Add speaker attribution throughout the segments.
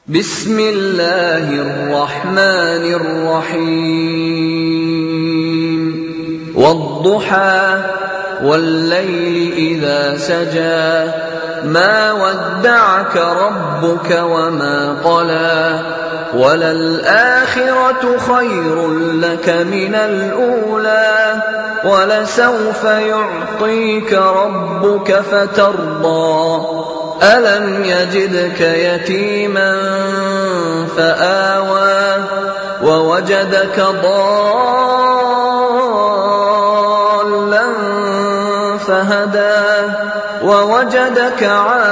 Speaker 1: بسم الله الرحمن الرحيم والضحى والليل إذا سجى ما ودعك ربك وما قلى وللآخرة خير لك من الأولى ولسوف يعطيك ربك فترضى ألم يجدك يتيما فآوى ووجدك ضالا فهدى ووجدك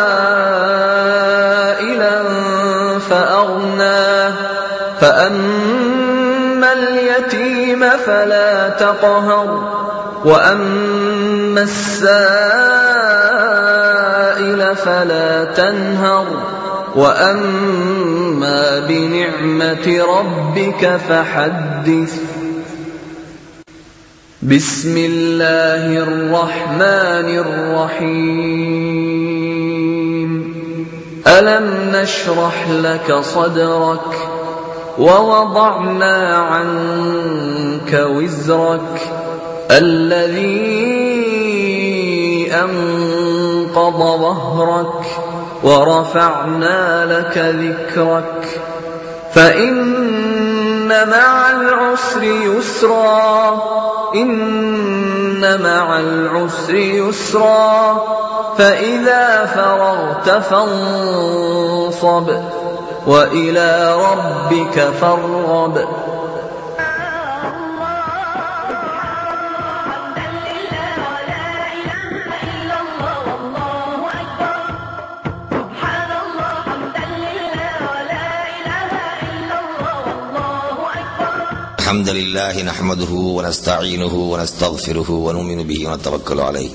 Speaker 1: عائلا فأغنى فأما اليتيم فلا تقهر وأما السائل فلا تنهر وأما بنعمة ربك فحدث بسم الله الرحمن الرحيم ألم نشرح لك صدرك ووضعنا عنك وزرك الذي أنقض ظهرك ورفعنا لك ذكرك فإن مع العسر يسرا إن مع العسر يسرا فإذا فرغت فانصب وإلى ربك فارغب
Speaker 2: الحمد لله نحمده ونستعينه ونستغفره ونؤمن به ونتوكل عليه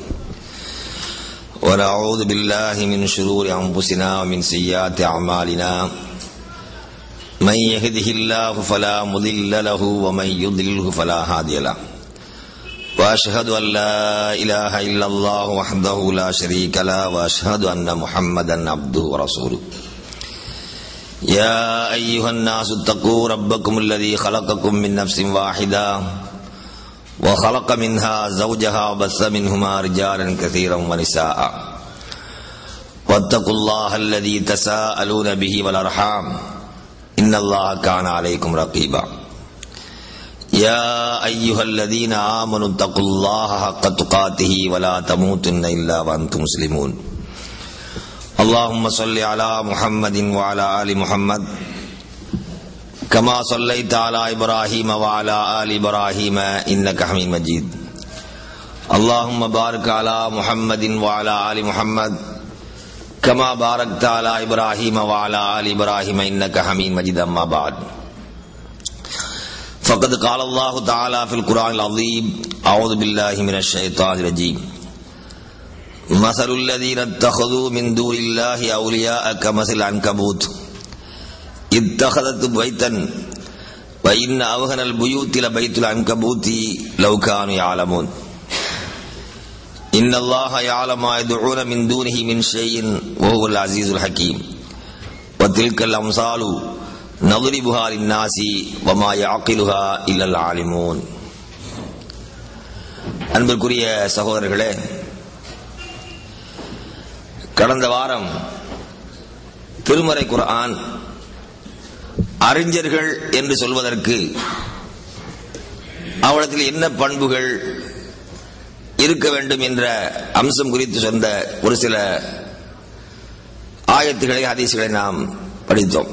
Speaker 2: ونعوذ بالله من شرور أنفسنا ومن سيئات أعمالنا من يهده الله فلا مضل له ومن يضلله فلا هادي له وأشهد أن لا إله إلا الله وحده لا شريك له وأشهد أن محمدا عبده ورسوله يا أيها الناس اتقوا ربكم الذي خلقكم من نفس واحدة وخلق منها زوجها وبث منهما رجالا كثيرا ونساء واتقوا الله الذي تساءلون به والأرحام إن الله كان عليكم رقيبا يا أيها الذين آمنوا اتقوا الله حق تقاته ولا تموتن إلا وأنتم مسلمون اللهم صل على محمد وعلى آل محمد كما صليت على إبراهيم وعلى آل إبراهيم إنك حميد مجيد اللهم بارك على محمد وعلى آل محمد كما باركت على إبراهيم وعلى آل إبراهيم إنك حميد مجيد أما بعد فقد قال الله تعالى في القرآن العظيم أعوذ بالله من الشيطان الرجيم مثل الذين اتخذوا من دون الله أولياء كمثل العنكبوت اتخذت بيتا وإن أوهن البيوت لبيت العنكبوت لو كانوا يعلمون إن الله يعلم ما يدعون من دونه من شيء وهو العزيز الحكيم وتلك الأمثال نضربها للناس وما يعقلها إلا العالمون அன்பிற்குரிய சகோதரர்களே கடந்த வாரம் திருமறை குர்ஆன் அறிஞர்கள் என்று சொல்வதற்கு அவளத்தில் என்ன பண்புகள் இருக்க வேண்டும் என்ற அம்சம் குறித்து சொந்த ஒரு சில ஆயத்துகளை ஹதீசுகளை நாம் படித்தோம்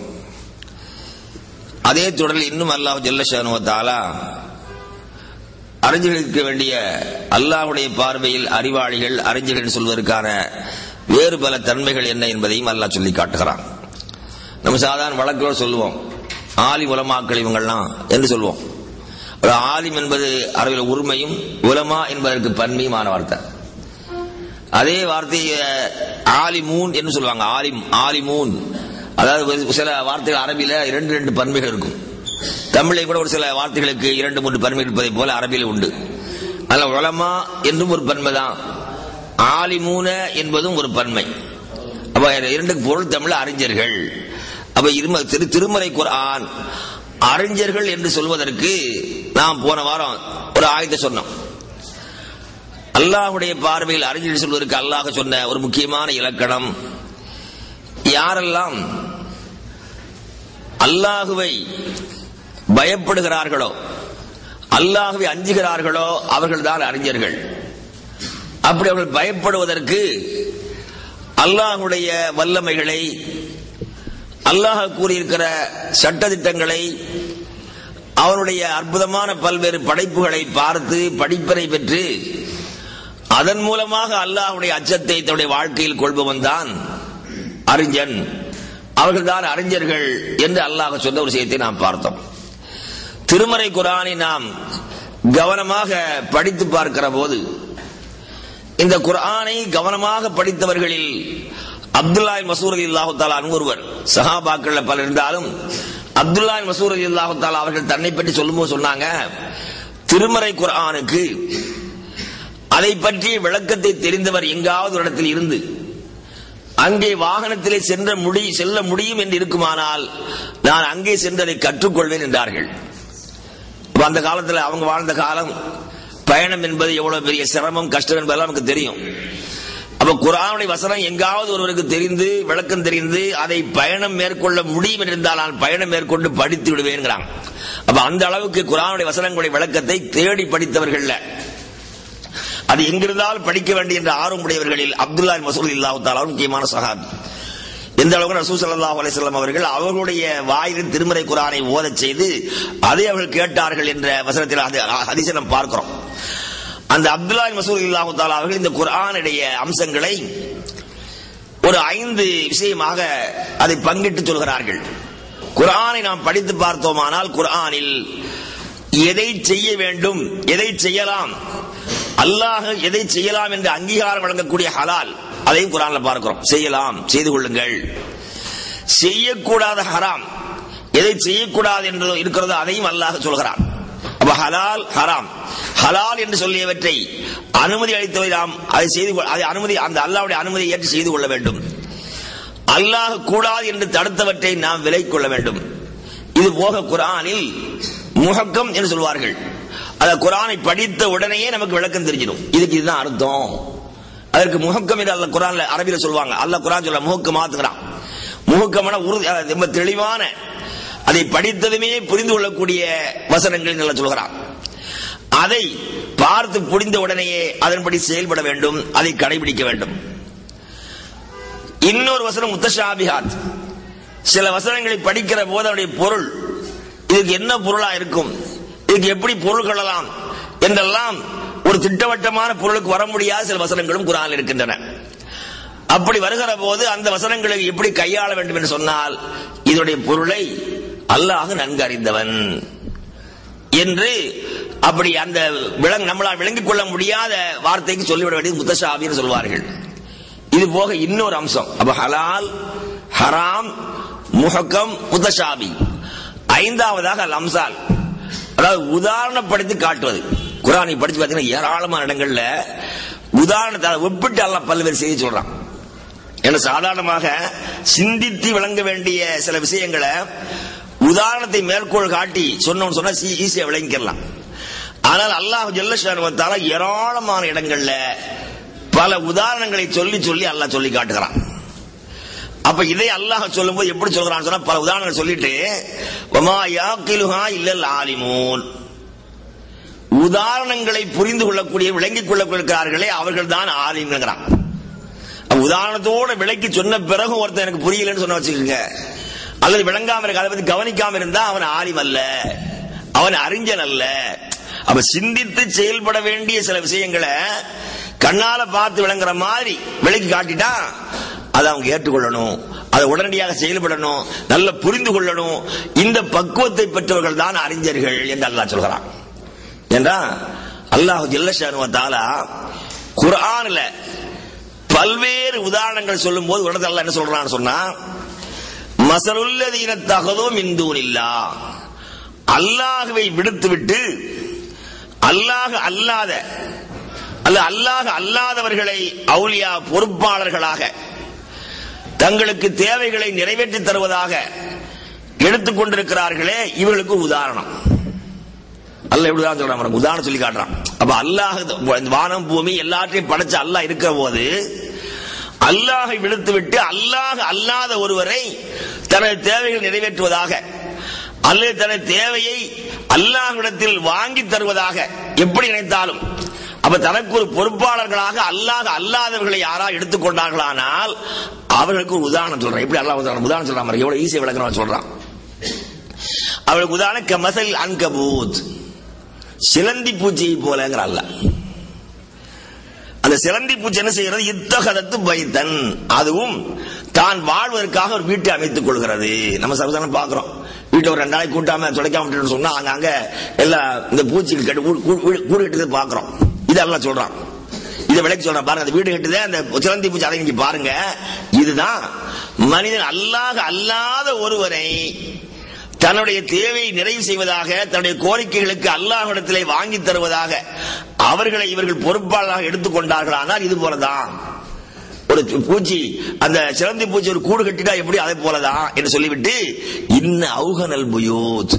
Speaker 2: அதே தொடரில் இன்னும் அல்லாஹ் ஜல்லஷானுவத்தாலா அறிஞர்களுக்கு வேண்டிய அல்லாஹுடைய பார்வையில் அறிவாளிகள் அறிஞர்கள் சொல்வதற்கான வேறு பல தன்மைகள் என்ன என்பதையும் அல்லாஹ் சொல்லி காட்டுகிறான் நம்ம சாதாரண வழக்கோடு சொல்லுவோம் ஆலி உலமாக்கள் இவங்கள்லாம் என்று சொல்லுவோம் ஒரு ஆலிம் என்பது அறிவில் உரிமையும் உலமா என்பதற்கு பன்மையுமான வார்த்தை அதே வார்த்தையை ஆலிமூன் என்று சொல்லுவாங்க ஆலிம் ஆலிமூன் அதாவது சில வார்த்தைகள் அரபியில இரண்டு ரெண்டு பன்மைகள் இருக்கும் தமிழை கூட ஒரு சில வார்த்தைகளுக்கு இரண்டு மூன்று பன்மை இருப்பதை போல அரபியில் உண்டு அதில் உலமா என்றும் ஒரு பன்மை தான் ஆலிமூன என்பதும் ஒரு பன்மை அப்ப இரண்டுக்கு பொருள் தமிழ் அறிஞர்கள் அப்ப இரும- திரு திருமறை குர்ஆன் அறிஞர்கள் என்று சொல்வதற்கு நாம் போன வாரம் ஒரு ஆயத்தை சொன்னோம் அல்லாஹ்வுடைய பார்வையில் அறிஞர் சொல்வதற்கு அல்லாஹ் சொன்ன ஒரு முக்கியமான இலக்கணம் யாரெல்லாம் அல்லாஹுவை பயப்படுகிறார்களோ அல்லாஹுவை அஞ்சுகிறார்களோ அவர்கள்தான் அறிஞர்கள் அப்படி அவர்கள் பயப்படுவதற்கு அல்லாஹுடைய வல்லமைகளை அல்லாஹ் கூறியிருக்கிற சட்டதிட்டங்களை அவனுடைய அற்புதமான பல்வேறு படைப்புகளை பார்த்து படிப்பனை பெற்று அதன் மூலமாக அல்லாஹ்வுடைய அச்சத்தை தன்னுடைய வாழ்க்கையில் கொள்பவன் தான் அறிஞன் அவர்கள்தான் அறிஞர்கள் என்று அல்லாஹ் சொன்ன ஒரு விஷயத்தை நாம் பார்த்தோம் திருமறை குரானை நாம் கவனமாக படித்து பார்க்கிற போது இந்த குர்ஆனை கவனமாக படித்தவர்களில் அப்துல்லா மசூர் அலி அல்லாஹு தாலா ஒருவர் சஹாபாக்கள் பலர் இருந்தாலும் அப்துல்லா மசூர் அலி அல்லாஹு தாலா அவர்கள் தன்னை பற்றி சொல்லும்போது சொன்னாங்க திருமறை குர்ஆனுக்கு அதை பற்றிய விளக்கத்தை தெரிந்தவர் எங்காவது ஒரு இடத்தில் இருந்து அங்கே வாகனத்திலே சென்ற முடி செல்ல முடியும் என்று இருக்குமானால் நான் அங்கே சென்று அதை கற்றுக்கொள்வேன் என்றார்கள் அப்ப அந்த காலத்தில் அவங்க வாழ்ந்த காலம் பயணம் என்பது எவ்வளவு பெரிய சிரமம் கஷ்டம் என்பதெல்லாம் நமக்கு தெரியும் அப்ப குரானுடைய வசனம் எங்காவது ஒருவருக்கு தெரிந்து விளக்கம் தெரிந்து அதை பயணம் மேற்கொள்ள முடியும் என்று இருந்தால் நான் பயணம் மேற்கொண்டு படித்து விடுவேன்கிறாங்க அப்ப அந்த அளவுக்கு குரானுடைய வசனங்களுடைய விளக்கத்தை தேடி படித்தவர்கள்ல அது எங்கிருந்தால் படிக்க வேண்டும் என்ற ஆர்வம் உடையவர்களில் அப்துல்லா மசூல் இல்லாஹு தாலா முக்கியமான சஹாபி எந்த அளவுக்கு ரசூ ஸல்லல்லாஹு அலைஹி வஸல்லம் அவர்கள் அவர்களுடைய வாயில் திருமறை குரானை ஓதச் செய்து அதை அவர்கள் கேட்டார்கள் என்ற வசனத்தில் அது ஹதீஸை நாம் பார்க்கிறோம் அந்த அப்துல்லா மசூல் இல்லாஹு தாலா அவர்கள் இந்த குர்ஆனுடைய அம்சங்களை ஒரு ஐந்து விஷயமாக அதை பங்கிட்டு சொல்கிறார்கள் குர்ஆனை நாம் படித்து பார்த்தோமானால் குர்ஆனில் எதை செய்ய வேண்டும் எதை செய்யலாம் அல்லாஹ் எதை செய்யலாம் என்று அங்கீகாரம் வழங்கக்கூடிய ஹலால் அதையும் குரான்ல பார்க்கிறோம் செய்யலாம் செய்து கொள்ளுங்கள் செய்யக்கூடாத ஹராம் எதை செய்யக்கூடாது என்று இருக்கிறதோ அதையும் அல்லாஹ் சொல்கிறான் அப்ப ஹலால் ஹராம் ஹலால் என்று சொல்லியவற்றை அனுமதி அளித்தவை நாம் அதை செய்து கொள்- அதை அனுமதி அந்த அல்லாஹ்வுடைய அனுமதியை ஏற்று செய்து கொள்ள வேண்டும் அல்லாஹ் கூடாது என்று தடுத்தவற்றை நாம் விலை கொள்ள வேண்டும் இது போக குரானில் முஹக்கம் என்று சொல்வார்கள் அத குரானை படித்த உடனேயே நமக்கு விளக்கம் தெரிஞ்சிடும் இதுக்கு இதுதான் அர்த்தம் அதற்கு முஹக்கம் என்று அல்ல குரான்ல அரபியில சொல்லுவாங்க அல்லாஹ் குரான் சொல்ல முஹக்கம் மாத்துக்கிறான் முஹக்கமான உறுதி அஹ் ரொம்ப தெளிவான அதை படித்ததுமே புரிந்து கொள்ளக்கூடிய வசனங்கள் நல்லா சொல்கிறான் அதை பார்த்து புரிந்த உடனேயே அதன்படி செயல்பட வேண்டும் அதை கடைபிடிக்க வேண்டும் இன்னொரு வசனம் முத்தஷாபிஹாத் சில வசனங்களை படிக்கிற போது அதனுடைய பொருள் இதுக்கு என்ன பொருளா இருக்கும் இதுக்கு எப்படி பொருள் கொள்ளலாம் என்றெல்லாம் ஒரு திட்டவட்டமான பொருளுக்கு வர முடியாத சில வசனங்களும் குரான் இருக்கின்றன அப்படி வருகிற போது அந்த வசனங்களை எப்படி கையாள வேண்டும் என்று சொன்னால் இதனுடைய பொருளை அல்லாஹ் நன்கு அறிந்தவன் என்று அப்படி அந்த விலங்கு நம்மளால் விளங்கிக் கொள்ள முடியாத வார்த்தைக்கு சொல்லிவிட வேண்டியது முத்தஷாபின்னு சொல்வார்கள் இது போக இன்னொரு அம்சம் அப்ப ஹலால் ஹராம் முஹக்கம் முத்தஷாபி ஐந்தாவதாக அல் அம்சால் அதாவது உதாரணப்படுத்தி காட்டுவது குரானை படிச்சு பார்த்தீங்கன்னா ஏராளமான இடங்கள்ல உதாரணத்தை அதை ஒப்பிட்டு எல்லாம் பல்வேறு செய்தி சொல்றான் ஏன்னா சாதாரணமாக சிந்தித்து விளங்க வேண்டிய சில விஷயங்களை உதாரணத்தை மேற்கோள் காட்டி சொன்னோம்னு சொன்னா ஈஸியா விளங்கிக்கலாம் ஆனால் அல்லாஹ் ஜல்லஷானுவத்தால ஏராளமான இடங்கள்ல பல உதாரணங்களை சொல்லி சொல்லி அல்லாஹ் சொல்லி காட்டுகிறான் அப்ப இதை அல்லாஹ் சொல்லும்போது எப்படி சொல்றான்னு சொன்னா பல உதாரணங்கள் சொல்லிட்டு வமா யாக்கிலுஹா இல்லல் ஆலிமூன் உதாரணங்களை புரிந்து கொள்ளக்கூடிய விளங்கிக் கொள்ளக்கூடியிருக்கிறார்களே அவர்கள் தான் ஆலிம்ங்கிறான் உதாரணத்தோட விளக்கி சொன்ன பிறகு ஒருத்தன் எனக்கு புரியலன்னு சொன்ன வச்சுக்கோங்க அல்லது விளங்காம இருக்க அதை பத்தி கவனிக்காம இருந்தா அவன் ஆலிம் அல்ல அவன் அறிஞன் அல்ல அப்ப சிந்தித்து செயல்பட வேண்டிய சில விஷயங்களை கண்ணால பார்த்து விளங்குற மாதிரி விளக்கி காட்டிட்டா அதை அவங்க ஏற்றுக்கொள்ளணும் அதை உடனடியாக செயல்படணும் நல்ல புரிந்து கொள்ளணும் இந்த பக்குவத்தை பெற்றவர்கள் தான் அறிஞர்கள் என்று அல்லாஹ் சொல்கிறான் ஏண்டா அல்லாஹ் ஜல்லஷானு தாலா குர்ஆன்ல பல்வேறு உதாரணங்கள் சொல்லும் போது உடனே அல்லாஹ் என்ன சொல்றான்னு சொன்னா மசலுல்லதீன தகதும் இந்தூனில்லா அல்லாஹுவை விடுத்துவிட்டு அல்லாஹ் அல்லாத அல்ல அல்லாஹ் அல்லாதவர்களை அவுலியா பொறுப்பாளர்களாக தங்களுக்கு தேவைகளை நிறைவேற்றி தருவதாக எடுத்துக் கொண்டிருக்கிறார்களே இவர்களுக்கு ஒரு உதாரணம் அல்ல எப்படி தான் சொல்றான் பாருங்க, உதாரணம் சொல்லி காட்டுறான் அப்ப அல்லாஹ் இந்த வானம் பூமி எல்லாத்தையும் படைச்ச அல்லாஹ் இருக்கிற போது அல்லாஹை விடுத்து விட்டு அல்லாஹ் அல்லாத ஒருவரை தனது தேவைகள் நிறைவேற்றுவதாக அல்லது தனது தேவையை அல்லாஹ்விடத்தில் வாங்கி தருவதாக எப்படி நினைத்தாலும் அப்ப தனக்கு ஒரு பொறுப்பாளர்களாக அல்லாஹ் அல்லாதவர்களை யாரா எடுத்துக்கொண்டார்களானால் அவர்களுக்கு ஒரு உதாரணம் சொல்றேன் எப்படி அல்லாஹ் உதாரணம் உதாரணம் சொல்றான் பாருங்க, எவ்வளவு ஈஸியா விளக்குறான் சொல்றான் அவளுக்கு உதாரணம் கமசல் அன்கபூத் சிலந்தி பூச்சியை போலங்கிற அல்ல அந்த சிலந்தி பூச்சி என்ன செய்கிறது இத்தகதத்து பைத்தன் அதுவும் தான் வாழ்வதற்காக ஒரு வீட்டை அமைத்துக் கொள்கிறது நம்ம சர்வதானம் பாக்குறோம் வீட்டை ஒரு ரெண்டு நாளைக்கு கூட்டாம துடைக்காம விட்டுட்டு சொன்னா அங்க அங்க எல்லா இந்த பூச்சிகள் கட்டு கூடு- கூடு கூடு- கூடு கட்டுறது பாக்குறோம் இதெல்லாம் சொல்றான் இதை விளக்கி சொல்றேன் பாருங்க அந்த வீடு கட்டுதே அந்த சிலந்தி பூச்சி அதை நீங்க பாருங்க இதுதான் மனிதன் அல்லாஹ் அல்லாத ஒருவரை தன்னுடைய தேவையை நிறைவு செய்வதாக தன்னுடைய கோரிக்கைகளுக்கு அல்லாஹ்விடத்திலே வாங்கி தருவதாக அவர்களை இவர்கள் பொறுப்பாளராக எடுத்துக்கொண்டார்களானால் இது போலதான் ஒரு பூச்சி அந்த சிலந்தி பூச்சி ஒரு கூடு கட்டிட்டா எப்படி அதை போலதான் என்று சொல்லிவிட்டு இன்ன அவுகனல் புயூத்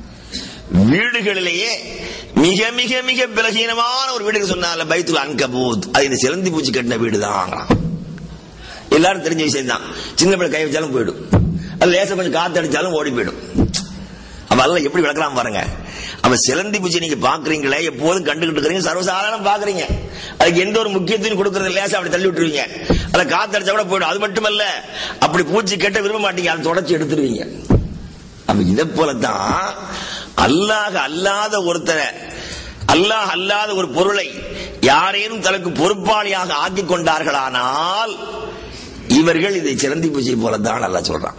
Speaker 2: வீடுகளிலேயே மிக மிக மிக பலகீனமான ஒரு வீடு சொன்னால பைத்துல் அன்கபூத் அது இந்த சிலந்தி பூச்சி கட்டின வீடு தான் எல்லாரும் தெரிஞ்ச விஷயம் தான் சின்ன பிள்ளை கை வச்சாலும் போயிடும் அது லேச கொஞ்சம் காத்து அடிச்சாலும் ஓடி போயிடும் அப்ப அதெல்லாம் எப்படி விளக்கலாம் பாருங்க அப்ப சிலந்தி பூச்சி நீங்க பாக்குறீங்களே எப்போதும் கண்டுகிட்டு இருக்கிறீங்க சர்வசாதாரணம் பாக்குறீங்க அதுக்கு எந்த ஒரு முக்கியத்துவம் கொடுக்கறது லேசா அப்படி தள்ளி விட்டுருவீங்க அதுல காத்து அடிச்சா கூட போயிடும் அது மட்டுமல்ல அப்படி பூச்சி கெட்ட விரும்ப மாட்டீங்க அதை தொடச்சி எடுத்துருவீங்க அப்ப இதை போலதான் அல்லாஹ் அல்லாத ஒருத்தரை அல்லாஹ் அல்லாத ஒரு பொருளை யாரேனும் தனக்கு பொறுப்பாளியாக ஆக்கிக் கொண்டார்களானால் இவர்கள் இதை சிறந்தி பூச்சியை போலதான் நல்லா சொல்றான்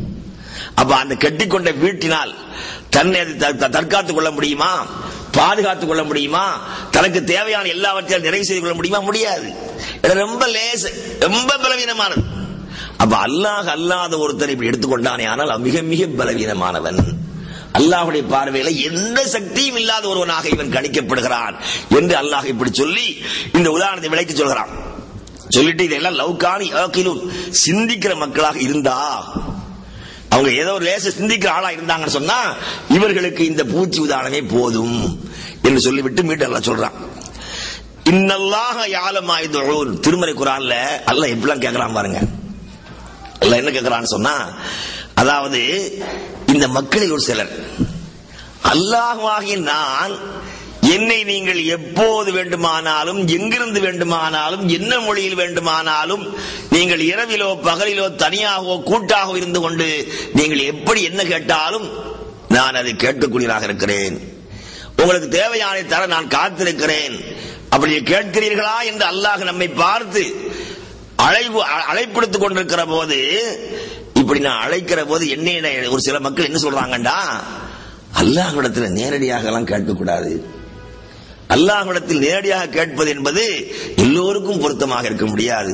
Speaker 2: அப்ப அந்த கட்டிக்கொண்ட வீட்டினால் தன்னை அது த- த- தற்காத்துக் கொள்ள முடியுமா பாதுகாத்துக் கொள்ள முடியுமா தனக்கு தேவையான எல்லாவற்றையும் நிறைவு செய்து கொள்ள முடியுமா முடியாது இது ரொம்ப லேச ரொம்ப பலவீனமானது அப்ப அல்லாஹ் அல்லாத ஒருத்தரை இப்படி எடுத்துக்கொண்டானே ஆனால் அவன் மிக மிக பலவீனமானவன் அல்லாஹ்வுடைய பார்வையில எந்த சக்தியும் இல்லாத ஒருவனாக இவன் கணிக்கப்படுகிறான் என்று அல்லாஹ் இப்படி சொல்லி இந்த உதாரணத்தை விளக்கி சொல்கிறான் சொல்லிட்டு இதெல்லாம் லவ்கானி ஆக்கிலும் சிந்திக்கிற மக்களாக இருந்தா அவங்க ஏதோ ஒரு லேச சிந்திக்கிற ஆளா இருந்தாங்கன்னு சொன்னா இவர்களுக்கு இந்த பூச்சி உதாரணமே போதும் என்று சொல்லிவிட்டு மீண்டும் எல்லாம் சொல்றான் இன்னல்லாக யாலமாயுதூன் திருமறை குரான்ல அல்லாஹ் எப்படிலாம் கேட்கறான் பாருங்க அல்லாஹ் என்ன கேட்கறான்னு சொன்னா அதாவது இந்த மக்களில் ஒரு சிலர் அல்லாஹ்வாகிய நான் என்னை நீங்கள் எப்போது வேண்டுமானாலும் எங்கிருந்து வேண்டுமானாலும் என்ன மொழியில் வேண்டுமானாலும் நீங்கள் இரவிலோ பகலிலோ தனியாகவோ கூட்டாகவோ இருந்து கொண்டு நீங்கள் எப்படி என்ன கேட்டாலும் நான் அதை கேட்கக்கூடியவராக இருக்கிறேன் உங்களுக்கு தேவையான தர நான் காத்திருக்கிறேன் அப்படி கேட்கிறீர்களா என்று அல்லாஹ் நம்மை பார்த்து அழைப்பு அழைப்படுத்திக் கொண்டிருக்கிற போது இப்படி நான் அழைக்கிற போது என்ன ஒரு சில மக்கள் என்ன சொல்றாங்கண்டா அல்லாஹ்விடத்தில் நேரடியாக எல்லாம் கேட்கக்கூடாது அல்லாஹ்விடத்தில் நேரடியாக கேட்பது என்பது எல்லோருக்கும் பொருத்தமாக இருக்க முடியாது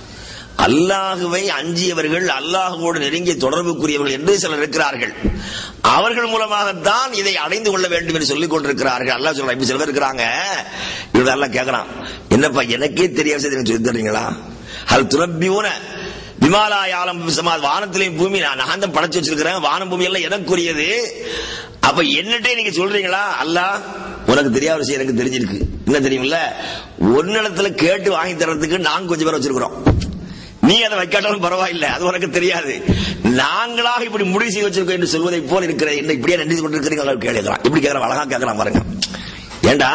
Speaker 2: அல்லாஹுவை அஞ்சியவர்கள் அல்லாஹுவோடு நெருங்கிய தொடர்புக்குரியவர்கள் என்று சிலர் இருக்கிறார்கள் அவர்கள் மூலமாகத்தான் இதை அடைந்து கொள்ள வேண்டும் என்று சொல்லிக் கொண்டிருக்கிறார்கள் அல்லாஹ் சொல்றான் இப்ப சில பேர் இருக்கிறாங்க இவங்க எல்லாம் கேட்கறான் என்னப்பா எனக்கே தெரியாத செய்தி எனக்கு சொல்லி தர்றீங்களா அது துரப்பியூன விமாலாயாலம் சமாத் வானத்திலையும் பூமி நான் நான் தான் படைச்சு வச்சிருக்கிறேன் வானம் பூமி எல்லாம் எனக்குரியது அப்ப என்னட்டே நீங்க சொல்றீங்களா அல்லாஹ் உனக்கு தெரியாத விஷயம் எனக்கு தெரிஞ்சிருக்கு என்ன தெரியுமில்ல ஒன்னிடத்துல கேட்டு வாங்கி தர்றதுக்கு நாங்க கொஞ்சம் பேர் வச்சிருக்கிறோம் நீ அதை வைக்காட்டாலும் பரவாயில்லை அது உனக்கு தெரியாது நாங்களாக இப்படி முடிவு செய்து வச்சிருக்கோம் என்று சொல்வதை போல இருக்கிற என்ன இப்படியே நன்றி கொண்டிருக்கிறீங்க கேட்கிறான் இப்படி கேட்கிறான் அழகா கேட்கறான் பாருங்க ஏண்டா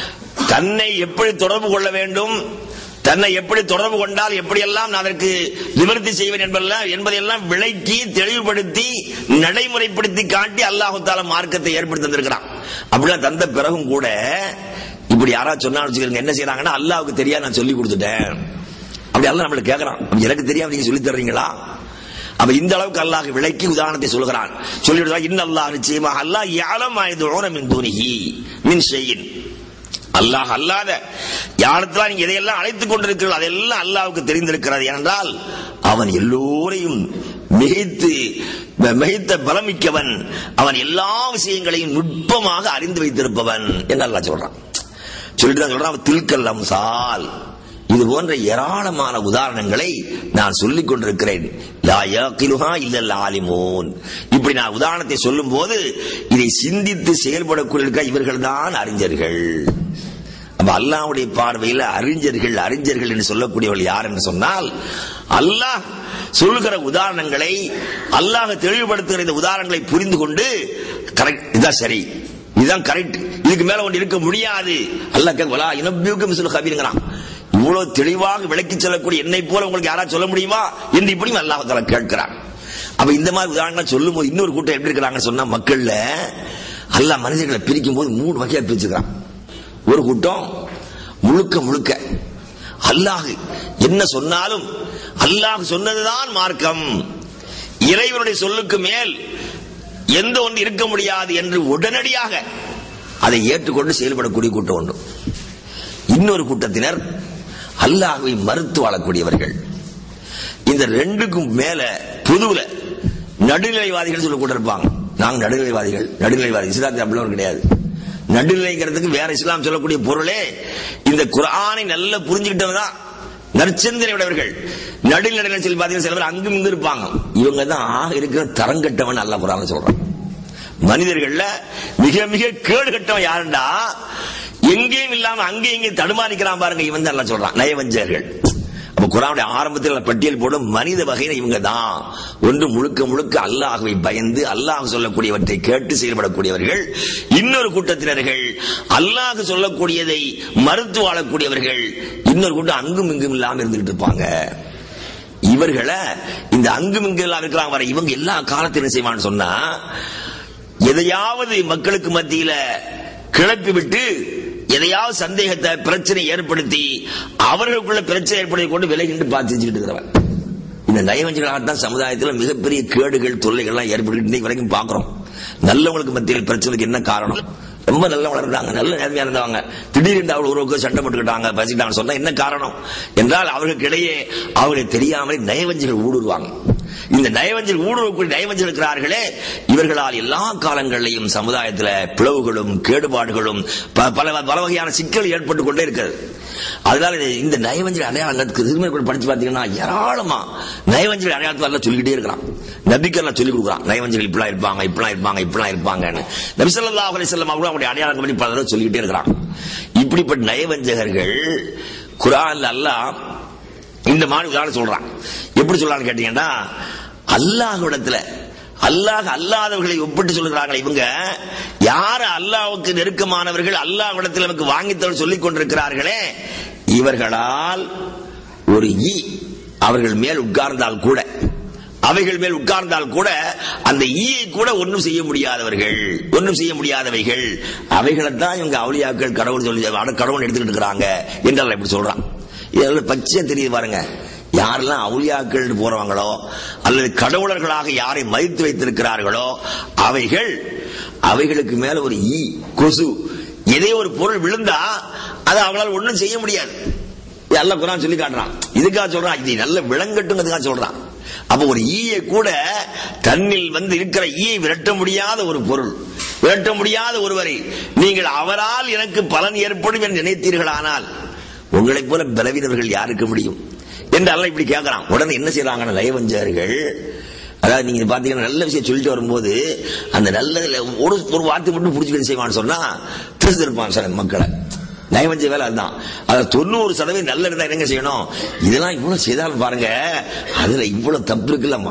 Speaker 2: தன்னை எப்படி தொடர்பு கொள்ள வேண்டும் தன்னை எப்படி தொடர்பு கொண்டால் எப்படியெல்லாம் நான் அதற்கு நிவர்த்தி செய்வேன் என்பதெல்லாம் என்பதையெல்லாம் விளக்கி தெளிவுபடுத்தி நடைமுறைப்படுத்தி காட்டி அல்லாஹு தாலா மார்க்கத்தை ஏற்படுத்தி தந்திருக்கிறான் அப்படிலாம் தந்த பிறகும் கூட இப்படி யாராவது சொன்னாலும் வச்சுக்கிறீங்க என்ன செய்யறாங்கன்னா அல்லாவுக்கு தெரியாது நான் சொல்லி கொடுத்துட்டேன் அப்படி எல்லாம் நம்மள கேட்கறான் அப்ப எனக்கு தெரியாம நீங்க சொல்லி தர்றீங்களா அப்ப இந்த அளவுக்கு அல்லாஹ் விளக்கி உதாரணத்தை சொல்கிறான் சொல்லிவிடுவா இன்ன அல்லாஹ் நிச்சயமா அல்லாஹ் யாலம் ஆயுதோன மின் துணிகி மின் செய்யின் அல்லாஹ் அல்லாத யாரத்தெல்லாம் நீங்க எதையெல்லாம் அழைத்துக் கொண்டிருக்கிறீர்கள் அதெல்லாம் அல்லாவுக்கு தெரிந்திருக்கிறது ஏனென்றால் அவன் எல்லோரையும் மிகைத்து மிகைத்த பலமிக்கவன் அவன் எல்லா விஷயங்களையும் நுட்பமாக அறிந்து வைத்திருப்பவன் என்று அல்லாஹ் சொல்றான் சொல்லிட்டு தான் சொல்றான் அவன் தில்கல் அம்சால் இது போன்ற ஏராளமான உதாரணங்களை நான் சொல்லிக் கொண்டிருக்கிறேன் லா யாக்கிலுஹா இல்லல் ஆலிமூன் இப்படி நான் உதாரணத்தை சொல்லும் போது இதை சிந்தித்து செயல்படக்கூடிய இவர்கள் தான் அறிஞர்கள் அப்ப அல்லாஹ்வுடைய பார்வையில் அறிஞர்கள் அறிஞர்கள் என்று சொல்லக்கூடியவர்கள் யார் என்று சொன்னால் அல்லாஹ் சொல்லுகிற உதாரணங்களை அல்லாஹ் தெளிவுபடுத்துகிற இந்த உதாரணங்களை புரிந்து கொண்டு கரெக்ட் இதான் சரி இதுதான் கரெக்ட் இதுக்கு மேல ஒன்று இருக்க முடியாது அல்லாஹ் வலா இனபியூக்கு மிசுல் கபீருங்கிறான் இவ்வளவு தெளிவாக விளக்கி சொல்லக்கூடிய என்னை போல உங்களுக்கு யாராவது சொல்ல முடியுமா என்று இப்படியும் அல்லாஹ் தஆலா கேட்கிறான் அப்ப இந்த மாதிரி உதாரணங்கள் சொல்லும் போது இன்னொரு கூட்டம் எப்படி இருக்கிறாங்கன்னு சொன்னா மக்கள்ல அல்லாஹ் மனிதர்களை பிரிக்கும் போது மூணு வகையா பிரிச்சுக்கிறான் ஒரு கூட்டம் முழுக்க முழுக்க அல்லாஹ் என்ன சொன்னாலும் அல்லாஹ் சொன்னதுதான் மார்க்கம் இறைவனுடைய சொல்லுக்கு மேல் எந்த ஒன்று இருக்க முடியாது என்று உடனடியாக அதை ஏற்றுக்கொண்டு செயல்படக்கூடிய கூட்டம் உண்டு இன்னொரு கூட்டத்தினர் அல்லாஹ்வை மறுத்து வாழக்கூடியவர்கள் இந்த ரெண்டுக்கும் மேல புதுவுல நடுநிலைவாதிகள் சொல்லி கூட இருப்பாங்க நாங்க நடுநிலைவாதிகள் நடுநிலைவாதி இஸ்லாத்தில் அப்படிலாம் கிடையாது நடுநிலைங்கிறதுக்கு வேற இஸ்லாம் சொல்லக்கூடிய பொருளே இந்த குரானை நல்லா புரிஞ்சுக்கிட்டவங்க நற்சந்தனை உடையவர்கள் நடுநிலை சொல்லி பாத்தீங்கன்னா சில பேர் அங்கும் இங்கும் இருப்பாங்க இவங்க தான் ஆக இருக்கிற தரங்கட்டவன் அல்ல குரான் சொல்றான் மனிதர்கள்ல மிக மிக கேடு கட்டவன் யாருண்டா எங்கேயும் இல்லாம அங்கேயும் இங்கேயும் தடுமாறிக்கிறான் பாருங்க இவன் தான் எல்லாம் சொல்றான் நயவஞ்சர்கள் அப்ப குரானுடைய ஆரம்பத்தில் பட்டியல் போடும் மனித வகையில இவங்க தான் ஒன்று முழுக்க முழுக்க அல்லாஹ்வை பயந்து அல்லாஹ் சொல்லக்கூடியவற்றை கேட்டு செயல்படக்கூடியவர்கள் இன்னொரு கூட்டத்தினர்கள் அல்லாஹ் சொல்லக்கூடியதை மறுத்து வாழக்கூடியவர்கள் இன்னொரு கூட்டம் அங்கும் இங்கும் இல்லாம இருந்துகிட்டு இருப்பாங்க இவர்களை இந்த அங்கும் இங்கும் எல்லாம் இருக்கிறாங்க வர இவங்க எல்லா காலத்திலும் என்ன செய்வான்னு சொன்னா எதையாவது மக்களுக்கு மத்தியில கிளப்பி விட்டு எதையாவது சந்தேகத்தை பிரச்சனை ஏற்படுத்தி அவர்களுக்குள்ள பிரச்சனை ஏற்படுத்தி கொண்டு விலகிட்டு பார்த்து செஞ்சுட்டு இருக்கிறவன் இந்த நயவஞ்சகளாகத்தான் சமுதாயத்தில் மிகப்பெரிய கேடுகள் தொல்லைகள் எல்லாம் ஏற்பட்டு இன்னைக்கு வரைக்கும் பாக்குறோம் நல்லவங்களுக்கு மத்தியில் பிரச்சனைக்கு என்ன காரணம் ரொம்ப நல்லவங்களா இருந்தாங்க நல்ல நேர்மையா இருந்தவங்க திடீரென்று அவள் ஒருவருக்கு சண்டை போட்டுக்கிட்டாங்க பசிட்டாங்க சொன்னா என்ன காரணம் என்றால் அவர்களுக்கு இடையே அவர்களுக்கு தெரியாமலே நயவஞ்சர்கள் ஊடுருவாங்க இந்த நயவஞ்சல் ஊடுருவக்கூடிய நயவஞ்சல் இருக்கிறார்களே இவர்களால் எல்லா காலங்களிலையும் சமுதாயத்தில் பிளவுகளும் கேடுபாடுகளும் ப- பல பல வகையான சிக்கல் ஏற்பட்டு கொண்டே இருக்கிறது அதனால இது- இந்த நயவஞ்சல் அடையாளங்களுக்கு திருமணம் படிச்சு பார்த்தீங்கன்னா ஏராளமா நயவஞ்சல் அடையாளத்தை எல்லாம் சொல்லிக்கிட்டே இருக்கிறான் நபிக்கெல்லாம் சொல்லிக் கொடுக்குறான் நயவஞ்சல் இப்படிலாம் இருப்பாங்க இப்படிலாம் இருப்பாங்க இப்படிலாம் இருப்பாங்கன்னு நபி ஸல்லல்லாஹு அலைஹி வஸல்லம் அவங்களும் அவங்களுடைய அடையாளம் பண்ணி பல தடவை சொல்லிக்கிட்டே இருக்கிறான் இப்படிப்பட்ட நயவஞ்சகர்கள் குரான்ல அல்லாஹ் இந்த மாதிரி உதாரணம் சொல்றான் எப்படி சொல்றான்னு கேட்டீங்கன்னா அல்லாஹ்விடத்துல அல்லாஹ் அல்லாதவர்களை ஒப்பிட்டு சொல்லுகிறார்கள் இவங்க யார் அல்லாஹ்வுக்கு நெருக்கமானவர்கள் அல்லாஹ்விடத்தில் நமக்கு வாங்கித்தவர் சொல்லிக் கொண்டிருக்கிறார்களே இவர்களால் ஒரு ஈ அவர்கள் மேல் உட்கார்ந்தால் கூட அவைகள் மேல் உட்கார்ந்தால் கூட அந்த ஈயை கூட ஒன்றும் செய்ய முடியாதவர்கள் ஒன்றும் செய்ய முடியாதவைகள் அவைகளைத்தான் இவங்க அவளியாக்கள் கடவுள் சொல்லி அட கடவுள் எடுத்துக்கிட்டு இருக்கிறாங்க என்றால் இப்படி சொல்றான் இதெல்லாம் பச்சை தெரியுது பாருங்க யாரெல்லாம் அவுளியாக்கள் போறவங்களோ அல்லது கடவுளர்களாக யாரை மதித்து வைத்திருக்கிறார்களோ அவைகள் அவைகளுக்கு மேல ஒரு ஈ கொசு எதே ஒரு பொருள் விழுந்தா அதை அவங்களால ஒண்ணும் செய்ய முடியாது இது அல்லாஹ் குரான் சொல்லி காட்டுறான் இதுக்காக சொல்றான் இது நல்ல விளங்கட்டுங்கிறதுக்காக சொல்றான் அப்ப ஒரு ஈயை கூட தன்னில் வந்து இருக்கிற ஈயை விரட்ட முடியாத ஒரு பொருள் விரட்ட முடியாத ஒருவரை நீங்கள் அவரால் எனக்கு பலன் ஏற்படும் என்று நினைத்தீர்களானால் உங்களைப் போல பலவீனர்கள் யாருக்கு முடியும் என்று அல்லாஹ் இப்படி கேட்கறான் உடனே என்ன செய்யறாங்க நயவஞ்சகர்கள் அதாவது நீங்க பாத்தீங்கன்னா நல்ல விஷயம் சொல்லிட்டு வரும்போது அந்த நல்லதுல ஒரு ஒரு வார்த்தை மட்டும் புடிச்சுக்கிட்டு செய்வான்னு சொன்னா திருத்திருப்பான் சார் மக்களை நயவஞ்ச வேலை அதுதான் அது தொண்ணூறு சதவீதம் நல்ல இருந்தா என்னங்க செய்யணும் இதெல்லாம் இவ்வளவு செய்தாலும் பாருங்க அதுல இவ்வளவு தப்பு இருக்குல்லம்மா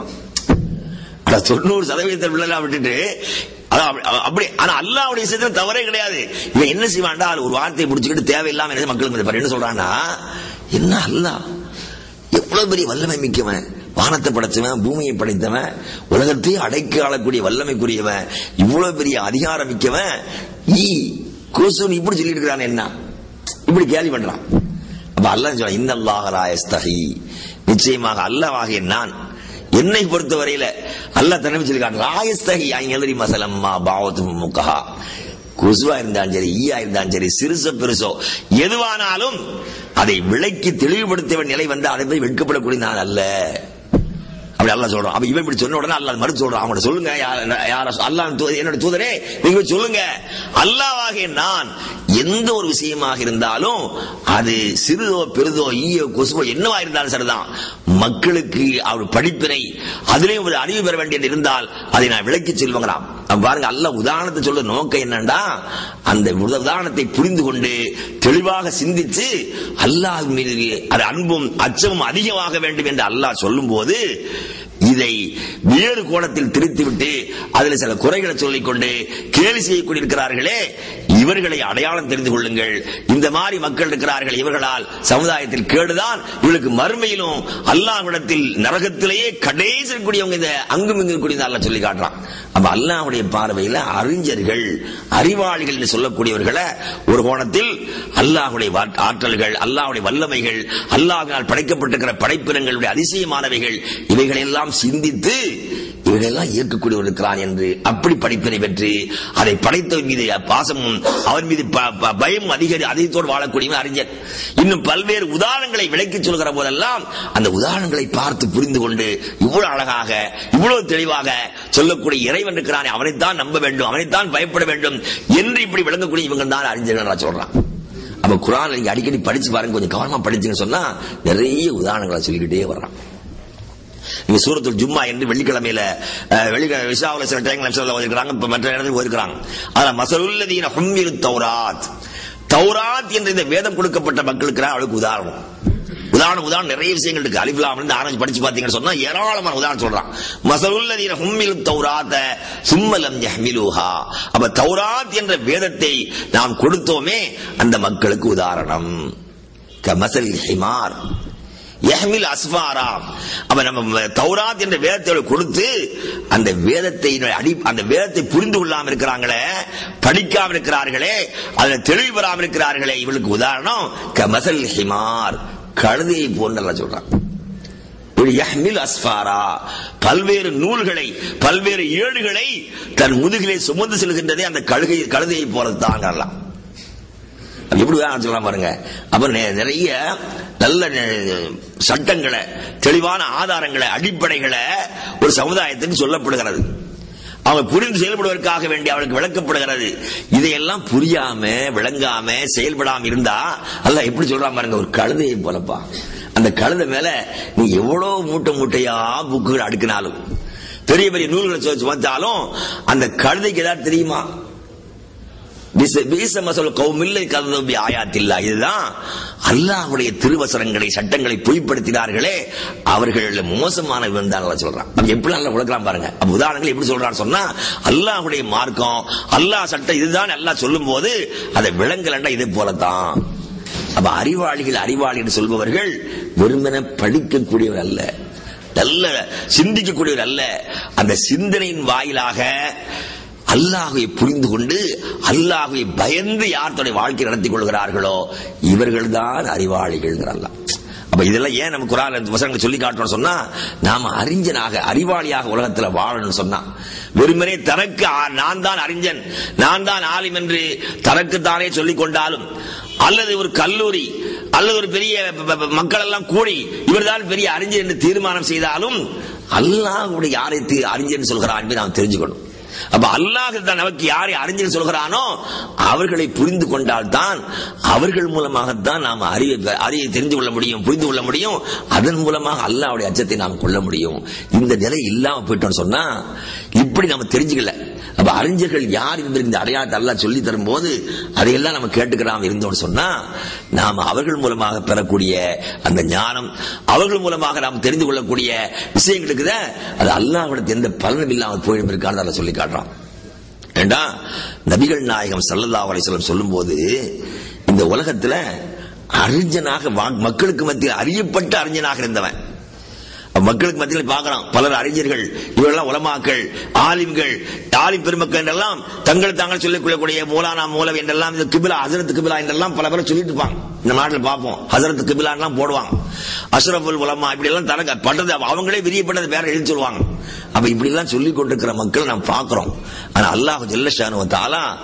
Speaker 2: அட தொண்ணூறு சதவீதத்தை விழலாம் விட்டுட்டு அதான் அப்படி- அப்படி ஆனா அல்லாவுடைய விஷயத்துல தவறே கிடையாது இவன் என்ன செய்வான்டா அது ஒரு வார்த்தையை பிடிச்சிக்கிட்டு தேவையில்லாம என்ன மக்களுக்கு இந்த பாரு என்ன சொல்றான்னா என்ன அல்லாஹ் எவ்வளவு பெரிய வல்லமை மிக்கவன் வானத்தை படைச்சவன் பூமியை படைத்தவன் உலகத்தையும் அடைக்க ஆளக்கூடிய வல்லமைக்குரியவன் இவ்வளவு பெரிய அதிகாரம் மிக்கவன் ஈ கொசுன்னு இப்படி சொல்லிட்டு இருக்கிறான் என்ன இப்படி கேள்வி பண்றான் அப்ப அல்லாஹ் சொல்றான் இன்னல்லாஹ லா யஸ்தஹி நிச்சயமாக அல்லாஹ்வாகிய நான் என்னை பொறுத்தவரையில அல்லாஹ் தன்னை சொல்லிருக்கான் ராயஸ்தகி ஐங்கலரி மசலம்மா பாவத்து முக்கஹா கொசுவா இருந்தாலும் சரி ஈயா இருந்தாலும் சரி சிறுசோ பெருசோ எதுவானாலும் அதை விலைக்கு தெளிவுபடுத்திய நிலை வந்து அதை போய் வெட்கப்படக்கூடிய நான் அல்ல அப்படி அல்லாஹ் சொல்றான் அப்ப இவன் இப்படி சொன்ன உடனே அல்லாஹ் மறுத்து சொல்றான் அவங்கள்ட்ட சொல்லுங்க யார் யார அல்லாஹ் தூ- என்னோட தூதரே நீங்க போய் சொல்லுங்க அல்லாஹ்வாகிய நான் எந்த ஒரு விஷயமாக இருந்தாலும் அது சிறுதோ பெரிதோ ஈயோ கொசுவோ என்னவா இருந்தாலும் சரிதான் மக்களுக்கு அவர் படிப்பினை அதிலேயும் ஒரு அறிவு பெற வேண்டியது இருந்தால் அதை நான் விளக்கி சொல்லுவாங்களாம் அப்ப பாருங்க அல்லாஹ் உதாரணத்தை சொல்ல நோக்கம் என்னன்னா அந்த உத- உதாரணத்தை புரிந்து கொண்டு தெளிவாக சிந்திச்சு அல்லாஹ் மீது அது அன்பும் அச்சமும் அதிகமாக வேண்டும் என்று அல்லாஹ் சொல்லும்போது இதை வேறு கோணத்தில் திரித்துவிட்டு அதில் சில குறைகளை சொல்லிக் கொண்டு கேலி செய்யக்கூடியிருக்கிறார்களே இவர்களை அடையாளம் தெரிந்து கொள்ளுங்கள் இந்த மாதிரி மக்கள் இருக்கிறார்கள் இவர்களால் சமுதாயத்தில் கேடுதான் இவர்களுக்கு மறுமையிலும் அல்லாஹ்விடத்தில் நரகத்திலேயே கடைசி இருக்கக்கூடியவங்க இந்த அங்கும் இங்கும் கூடிய அல்லாஹ் சொல்லி காட்டுறான் அப்ப அல்லாஹ்வுடைய பார்வையில அறிஞர்கள் அறிவாளிகள் என்று சொல்லக்கூடியவர்களை ஒரு கோணத்தில் அல்லாஹ்வுடைய வா- ஆற்றல்கள் அல்லாஹ்வுடைய வல்லமைகள் அல்லாஹ்வினால் படைக்கப்பட்டிருக்கிற படைப்பினங்களுடைய அதிசயமானவைகள் இவைகளை எல்லாம் சிந்தித்து இவைகளெல்லாம் ஏற்கக்கூடியவர் இருக்கிறான் என்று அப்படி படிப்பினை பெற்று அதை படைத்தவன் மீது பாசமும் அவன் மீது ப- ப- பயம் அதிகரி அதிகத்தோடு வாழக்கூடியவன் அறிஞர் இன்னும் பல்வேறு உதாரணங்களை விளக்கிச் சொல்கிற போதெல்லாம் அந்த உதாரணங்களை பார்த்து புரிந்து கொண்டு இவ்வளவு அழகாக இவ்வளவு தெளிவாக சொல்லக்கூடிய இறைவன் இருக்கிறானே அவனைத்தான் நம்ப வேண்டும் அவனைத்தான் பயப்பட வேண்டும் என்று இப்படி விளங்கக்கூடிய இவங்க தான் அறிஞர்கள் நான் சொல்றான் அப்ப குரான் நீங்க அடிக்கடி படிச்சு பாருங்க கொஞ்சம் கவனமா படிச்சுன்னு சொன்னா நிறைய உதாரணங்களை சொல்லிக்கிட்டே வர்றான் நீங்க சூரத்துல் ஜும்மா என்று வெள்ளிக்கிழமையில அஹ், வெள்ளிக்கிழமை விஷாவில் சில டைம்ல சொல்ல ஓதிருக்கிறாங்க இப்ப மற்ற இடத்துல ஓதிருக்கிறாங்க அதுல மசலுல்லதீன ஹும்மிரு தௌராத் தௌராத் என்ற இந்த வேதம் கொடுக்கப்பட்ட மக்களுக்கு அவளுக்கு உதாரணம் உதாரணம் உதாரணம் நிறைய விஷயங்கள் இருக்கு அலிஃப்லாம் இருந்து ஆரஞ்சு படிச்சு பாத்தீங்கன்னு சொன்னா ஏராளமான உதாரணம் சொல்றான் மசலுல்லதீன ஹும்மிரு தௌராத்த சும்மலம் யஹ்மிலுஹா அப்ப தௌராத் என்ற வேதத்தை நாம் கொடுத்தோமே அந்த மக்களுக்கு உதாரணம் கமசல் ஹிமார் யஹ்மில் அஸ்பாரா அவ நம்ம தௌராத் என்ற வேதத்தை கொடுத்து அந்த வேதத்தை அடி அந்த வேதத்தை புரிந்து கொள்ளாம இருக்கிறாங்களே படிக்காம இருக்கிறார்களே அதுல தெளிவு பெறாம இருக்கிறார்களே இவளுக்கு உதாரணம் கமசல் ஹிமார் கழுதையை போன்ற சொல்றான் ஒரு யஹ்மில் அஸ்பாரா பல்வேறு நூல்களை பல்வேறு ஏடுகளை தன் முதுகிலே சுமந்து செல்கின்றதே அந்த கழுகை கழுதையை போலத்தான் அல்ல அது எப்படி வேணாம் சொல்லலாம் பாருங்க அப்ப நெ- நிறைய நல்ல நெ- சட்டங்களை தெளிவான ஆதாரங்களை அடிப்படைகளை ஒரு சமுதாயத்துக்கு சொல்லப்படுகிறது அவங்க புரிந்து செயல்படுவதற்காக வேண்டி அவளுக்கு விளக்கப்படுகிறது இதையெல்லாம் புரியாம விளங்காம செயல்படாம இருந்தா அல்ல எப்படி சொல்றான் பாருங்க ஒரு கழுதையை போலப்பா அந்த கழுதை மேல நீ எவ்வளவு மூட்டை மூட்டையா புக்குகள் அடுக்கினாலும் பெரிய பெரிய நூல்களை சும- சுமத்தாலும் அந்த கழுதைக்கு ஏதாவது தெரியுமா பிச- பீச மசல் கௌமில்லை கதபி ஆயாத்தில்லா இதுதான் அல்லாஹ்வுடைய திருவசனங்களை சட்டங்களை பொய்ப்படுத்தினார்களே அவர்கள் மோசமானவன் தான் அல்லாஹ் சொல்றான் அப்ப எப்படி நல்லா உலகலாம் பாருங்க அப்ப உதாரணங்கள் எப்படி சொல்றான்னு சொன்னா அல்லாஹ்வுடைய மார்க்கம் அல்லாஹ் சட்டம் இதுதான் அல்லாஹ் சொல்லும் போது அதை விளங்கலண்டா இதே போலதான் அப்ப அறிவாளிகள் அறிவாளிகள் சொல்பவர்கள் வெறுமன படிக்கக்கூடியவர் அல்ல நல்ல சிந்திக்கக்கூடியவர் அல்ல அந்த சிந்தனையின் வாயிலாக அல்லாஹுவை புரிந்து கொண்டு அல்லாஹுவை பயந்து யார் தன்னுடைய வாழ்க்கை நடத்தி கொள்கிறார்களோ இவர்கள் தான் அறிவாளிகள் அல்லாஹ் அப்ப இதெல்லாம் ஏன் நம்ம குரான் வசனங்களை சொல்லி காட்டணும் சொன்னா நாம அறிஞனாக அறிவாளியாக உலகத்துல வாழணும்னு சொன்னா வெறுமனே தனக்கு ஆ- நான் தான் அறிஞன் நான் தான் ஆலிம் என்று தனக்குத்தானே சொல்லிக் கொண்டாலும் அல்லது ஒரு கல்லூரி அல்லது ஒரு பெரிய ப- ப- மக்கள் எல்லாம் கூடி இவர்தான் பெரிய அறிஞர் என்று தீர்மானம் செய்தாலும் அல்லாஹ்வுடைய யாரை தி- அறிஞர் சொல்கிறான் என்று நாம் தெரிஞ்சுக்கணும் அப்ப அல்லாஹ் தான் நமக்கு யாரை அறிஞர் சொல்கிறானோ அவர்களை புரிந்து கொண்டால்தான் அவர்கள் மூலமாகத்தான் நாம் அறிவை அறிவை தெரிந்து கொள்ள முடியும் புரிந்து கொள்ள முடியும் அதன் மூலமாக அல்லாஹ்வுடைய அச்சத்தை நாம் கொள்ள முடியும் இந்த நிலை இல்லாம போயிட்டோம்னு சொன்னா இப்படி நம்ம தெரிஞ்சுக்கல அப்ப அறிஞர்கள் யார் என்று இந்த அடையாளத்தை அல்லாஹ் சொல்லி தரும்போது அதையெல்லாம் நம்ம கேட்டுக்கிறாம இருந்தோம்னு சொன்னா நாம் அவர்கள் மூலமாக பெறக்கூடிய அந்த ஞானம் அவர்கள் மூலமாக நாம் தெரிந்து கொள்ளக்கூடிய விஷயங்கள் இருக்குதே அது அல்லாஹ்விடத்து எந்த பலனும் இல்லாமல் போயிடும் இருக்கான்னு அல்லாஹ் சொல்லி காட்டுறான் ஏண்டா நபிகள் நாயகம் ஸல்லல்லாஹு அலைஹி வஸல்லம் சொல்லும்போது இந்த உலகத்துல அறிஞனாக வா- மக்களுக்கு மத்தியில் அறியப்பட்ட அறிஞனாக இருந்தவன் மக்களுக்கு மத்தியில் பார்க்கலாம் பலர் அறிஞர்கள் இவரெல்லாம் உலமாக்கள் ஆலிம்கள் ஆலிம் பெருமக்கள் என்றெல்லாம் தங்கள் தாங்கள் சொல்லிக் கொள்ளக்கூடிய மூலானா மூலம் என்றெல்லாம் இந்த கிபிலா ஹசரத் கிபிலா என்றெல்லாம் பல பேர் சொல்லிட்டு இருப்பாங்க இந்த நாட்டில் பார்ப்போம் ஹசரத் கிபிலான்லாம் போடுவாங்க அஷ்ரஃபுல் உலமா இப்படி எல்லாம் தனக்கு பட்டது அவங்களே விரியப்பட்டது பேரை எழுதி சொல்லுவாங்க அப்ப இப்படி எல்லாம் சொல்லிக் கொண்டிருக்கிற மக்கள் நாம் பார்க்கிறோம் ஆனா அல்லாஹ் ஜல்லஷானு தாலா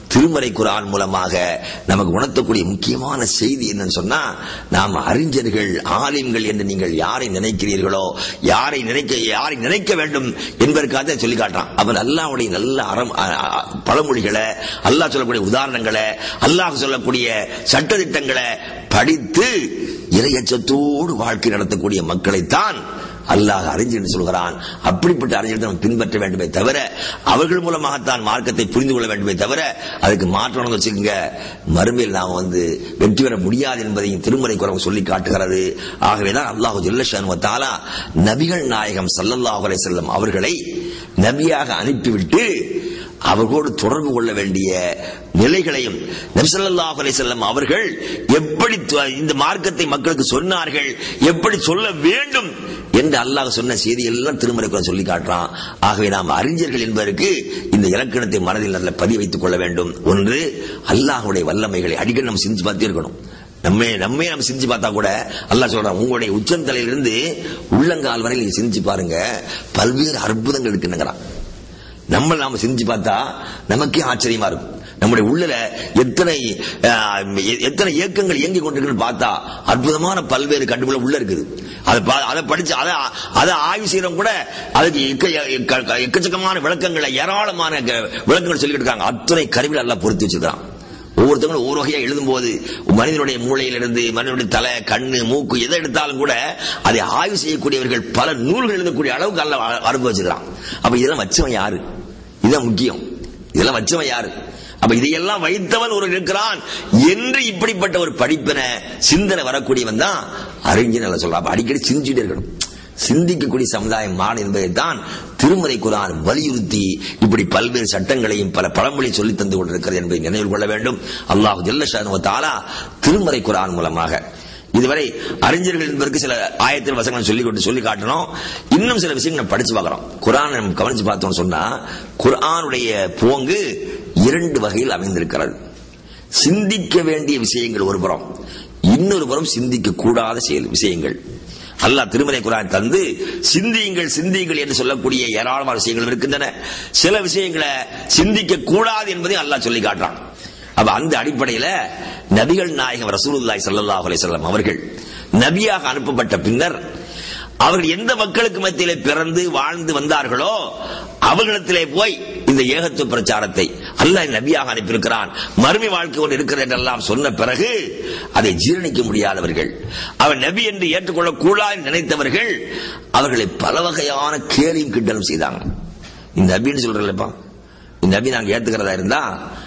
Speaker 2: திருமறை குரான் மூலமாக நமக்கு உணர்த்தக்கூடிய முக்கியமான செய்தி என்னன்னு சொன்னா நாம் அறிஞர்கள் ஆலிம்கள் என்று நீங்கள் யாரை நினைக்கிறீர்களோ யாரை நினைக்க யாரை நினைக்க வேண்டும் என்பதற்காக சொல்லி காட்டுறான் அவர் அல்லாவுடைய நல்ல அறம் அ- அ- பழமொழிகளை அல்லாஹ் சொல்லக்கூடிய உதாரணங்களை அல்லாஹ் சொல்லக்கூடிய சட்டதிட்டங்களை படித்து இரையச்சத்தோடு வாழ்க்கை நடத்தக்கூடிய மக்களைத்தான் அல்லாஹ் அறிஞர் என்று சொல்கிறான் அப்படிப்பட்ட அறிஞர்களை நாம் பின்பற்ற வேண்டுமே தவிர அவர்கள் மூலமாகத்தான் மார்க்கத்தை புரிந்து கொள்ள வேண்டுமே தவிர அதுக்கு மாற்றம் வச்சுக்கோங்க மறுமையில் நாம் வந்து வெற்றி பெற முடியாது என்பதையும் திருமறை குரங்கு சொல்லி காட்டுகிறது ஆகவேதான் அல்லாஹு ஜல்லஷான் தாலா நபிகள் நாயகம் ஸல்லல்லாஹு அலைஹி வஸல்லம் அவர்களை நபியாக அனுப்பிவிட்டு அவர்களோடு தொடர்பு கொள்ள வேண்டிய நிலைகளையும் நபிசல்லாஹு அலைஹிஸ்ஸலாம் அவர்கள் எப்படி து- இந்த மார்க்கத்தை மக்களுக்கு சொன்னார்கள் எப்படி சொல்ல வேண்டும் என்று அல்லாஹ் சொன்ன செய்தி எல்லாம் திருமறை சொல்லி காட்டுறான் ஆகவே நாம் அறிஞர்கள் என்பதற்கு இந்த இலக்கணத்தை மனதில் நல்ல பதிய வைத்துக் கொள்ள வேண்டும் ஒன்று அல்லாஹ்வுடைய வல்லமைகளை அடிக்கடி நம்ம சிந்திச்சு பார்த்தே இருக்கணும் நம்ம நம்மே நம்ம சிந்திச்சு பார்த்தா கூட அல்லாஹ் சொல்றான் உங்களுடைய உச்சந்தலையிலிருந்து உள்ளங்கால் வரை நீங்க சிந்திச்சு பாருங்க பல்வேறு அற்புதங்கள் இருக்குன்னுங்கிறான் நம்ம நாம சிந்திச்சு பார்த்தா நமக்கே ஆச்சரியமா இருக்கும் நம்முடைய உள்ளல எத்தனை ஆஹ், எ- எத்தனை இயக்கங்கள் இயங்கி கொண்டிருக்குன்னு பார்த்தா அற்புதமான பல்வேறு கண்டுபிடிப்பு உள்ள இருக்குது அதை பா- அதை படிச்சு அதை அதை ஆய்வு செய்யறவங்க கூட அதுக்கு எக்க- எக்க- எக்கச்சக்கமான விளக்கங்களை ஏராளமான க- விளக்கங்கள் சொல்லிட்டு இருக்காங்க அத்தனை கருவிகள் எல்லாம் பொருத்தி வச்சிருக்கான் ஒவ்வொருத்தவங்களும் ஒவ்வொரு வகையா எழுதும்போது மனிதனுடைய மூளையிலிருந்து மனிதனுடைய தலை கண்ணு மூக்கு எதை எடுத்தாலும் கூட அதை ஆய்வு செய்யக்கூடியவர்கள் பல நூல்கள் எழுதக்கூடிய அளவுக்கு அல்ல வரப்பு வச்சிருக்கான் அப்ப இதெல்லாம் வச்சவன் யாரு இதுதான் முக்கியம் இதெல்லாம் வச்சவன் யாரு அப்ப இதையெல்லாம் வைத்தவன் ஒரு இருக்கிறான் என்று இப்படிப்பட்ட ஒரு படிப்பின சிந்தனை வரக்கூடியவன் தான் அறிஞர் நல்லா சொல்றான் அப்ப அடிக்கடி சிந்திச்சுட்டே இருக்கணும் சிந்திக்கக்கூடிய சமுதாயம் மாடு என்பதைத்தான் திருமறை குரான் வலியுறுத்தி இப்படி பல்வேறு சட்டங்களையும் பல பழமொழி சொல்லி தந்து கொண்டிருக்கிறது என்பதை நினைவில் கொள்ள வேண்டும் அல்லாஹு ஜல்லஷானு தாலா திருமறை குரான் மூலமாக இதுவரை அறிஞர்கள் என்பதற்கு சில ஆயத்தில் வசங்களை சொல்லி கொண்டு சொல்லி காட்டணும் இன்னும் சில விஷயங்களை நம்ம படிச்சு பார்க்கிறோம் குரான் நம்ம கவனிச்சு பார்த்தோம்னு சொன்னா குர்ஆனுடைய போங்கு இரண்டு வகையில் அமைந்திருக்கிறது சிந்திக்க வேண்டிய விஷயங்கள் ஒரு புறம் இன்னொரு புறம் சிந்திக்க கூடாத செயல் விஷயங்கள் அல்லாஹ் திருமலை குரான் தந்து சிந்தியுங்கள் சிந்தியுங்கள் என்று சொல்லக்கூடிய ஏராளமான விஷயங்கள் இருக்கின்றன சில விஷயங்களை சிந்திக்க கூடாது என்பதை அல்லாஹ் சொல்லி காட்டுறான் அப்ப அந்த அடிப்படையில நபிகள் நாயகம் ரசூலுல்லாஹி ஸல்லல்லாஹு அலைஹி வஸல்லம் அவர்கள் நபியாக அனுப்பப்பட்ட பின்னர் அவர்கள் எந்த மக்களுக்கு மத்தியிலே பிறந்து வாழ்ந்து வந்தார்களோ அவர்களிடத்திலே போய் இந்த ஏகத்துவ பிரச்சாரத்தை அல்லாஹ் நபியாக அனுப்பியிருக்கிறான் மறுமை வாழ்க்கை ஒன்று இருக்கிறது என்றெல்லாம் சொன்ன பிறகு அதை ஜீரணிக்க முடியாதவர்கள் அவர் நபி என்று ஏற்றுக்கொள்ளக் கூடாது நினைத்தவர்கள் அவர்களை பல வகையான கேலியும் கிண்டலும் செய்தாங்க இந்த நபின்னு சொல்றல்லப்பா இந்த நபி நாங்க ஏத்துக்கிறதா இருந்தா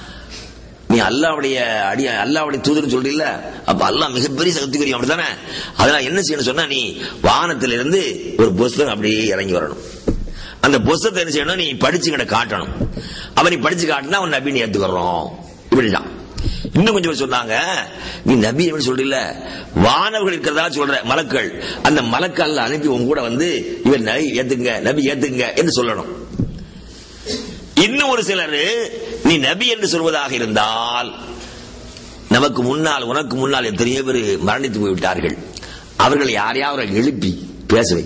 Speaker 2: நீ அல்லாவுடைய அடி அல்லாவுடைய தூதர்னு சொல்றீல்ல அப்ப அல்லாஹ் மிகப்பெரிய சக்திக்குரிய அப்படி தானே அதெல்லாம் என்ன செய்யணும் சொன்னா நீ வானத்திலிருந்து ஒரு புஸ்தகம் அப்படியே இறங்கி வரணும் அந்த புஸ்தகத்தை என்ன செய்யணும் நீ படிச்சு கிட்ட காட்டணும் அவன் நீ படிச்சு காட்டினா அவன் நபின்னு ஏத்துக்கிறோம் இப்படிதான் இன்னும் கொஞ்சம் பேர் சொன்னாங்க நீ நபி எப்படி சொல்றீல்ல வானவர்கள் இருக்கிறதா சொல்ற மலக்கள் அந்த மலக்கல்ல அனுப்பி உங்க கூட வந்து இவன் நபி ஏத்துங்க நபி ஏத்துங்க என்று சொல்லணும் இன்னும் ஒரு சிலர் நீ நபி என்று சொல்வதாக இருந்தால் நமக்கு முன்னால் உனக்கு முன்னால் எத்தனையோ பேர் மரணித்து போய்விட்டார்கள் அவர்களை யாரையாவது எழுப்பி பேசவை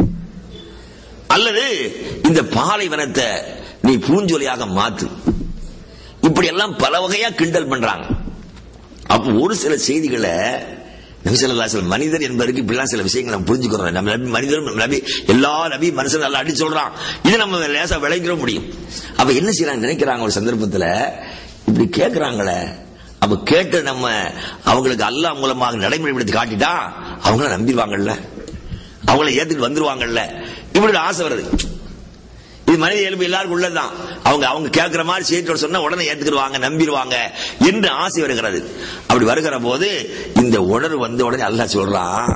Speaker 2: அல்லது இந்த பாலைவனத்தை நீ பூஞ்சொலியாக மாத்து இப்படி எல்லாம் பல வகையா கிண்டல் பண்றாங்க அப்ப ஒரு சில செய்திகளை நபிசல்லாசல் மனிதர் என்பதற்கு இப்படிலாம் சில விஷயங்களை நம்ம புரிஞ்சுக்கிறோம் நம்ம நபி மனிதரும் நபி எல்லா நபி மனுஷன் நல்லா அடி சொல்றான் இது நம்ம லேசா விளைக்கிற முடியும் அப்ப என்ன செய்யறாங்க நினைக்கிறாங்க ஒரு சந்தர்ப்பத்துல இப்படி கேட்கறாங்களே அப்ப கேட்டு நம்ம அவங்களுக்கு அல்லாஹ் மூலமாக நடைமுறைப்படுத்தி காட்டிட்டா அவங்கள நம்பிடுவாங்கல்ல அவங்கள ஏத்துட்டு வந்துருவாங்கல்ல இப்படி ஒரு ஆசை வருது இது மனித இயல்பு எல்லாருக்கும் உள்ளதுதான் அவங்க அவங்க கேட்கிற மாதிரி செய்தியோட சொன்னா உடனே ஏத்துக்கிடுவாங்க நம்பிடுவாங்க என்று ஆசை வருகிறது அப்படி வருகிற போது இந்த உணர்வு வந்த உடனே அல்லாஹ் சொல்றான்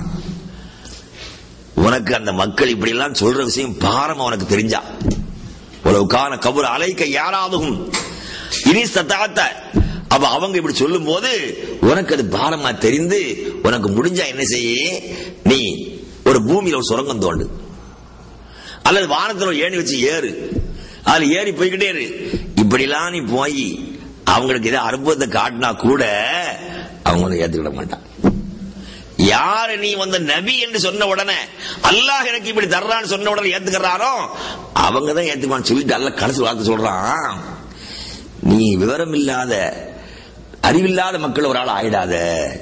Speaker 2: உனக்கு அந்த மக்கள் இப்படி எல்லாம் சொல்ற விஷயம் பாரம் உனக்கு தெரிஞ்சா உலவுக்கான கபூர் அலைக்க யாராவதும் இனி சத்தாத்த அப்ப அவங்க இப்படி சொல்லும் போது உனக்கு அது பாரமா தெரிந்து உனக்கு முடிஞ்சா என்ன செய்ய நீ ஒரு பூமியில ஒரு சுரங்கம் தோண்டு அல்லது வானத்துல ஒரு ஏணி வச்சு ஏறு அதுல ஏறி போய்கிட்டே இரு இப்படிலாம் நீ போய் அவங்களுக்கு ஏதோ அற்புதத்தை காட்டினா கூட அவங்க வந்து ஏத்துக்கிட மாட்டான் யாரு நீ வந்து நபி என்று சொன்ன உடனே அல்லாஹ் எனக்கு இப்படி தர்றான்னு சொன்ன உடனே ஏத்துக்கிறாரோ அவங்க தான் ஏத்துக்குவான்னு சொல்லிட்டு அல்ல கடைசி வார்த்தை சொல்றான் நீ விவரம் இல்லாத அறிவில்லாத மக்கள் ஒரு ஆள் ஆயிடாத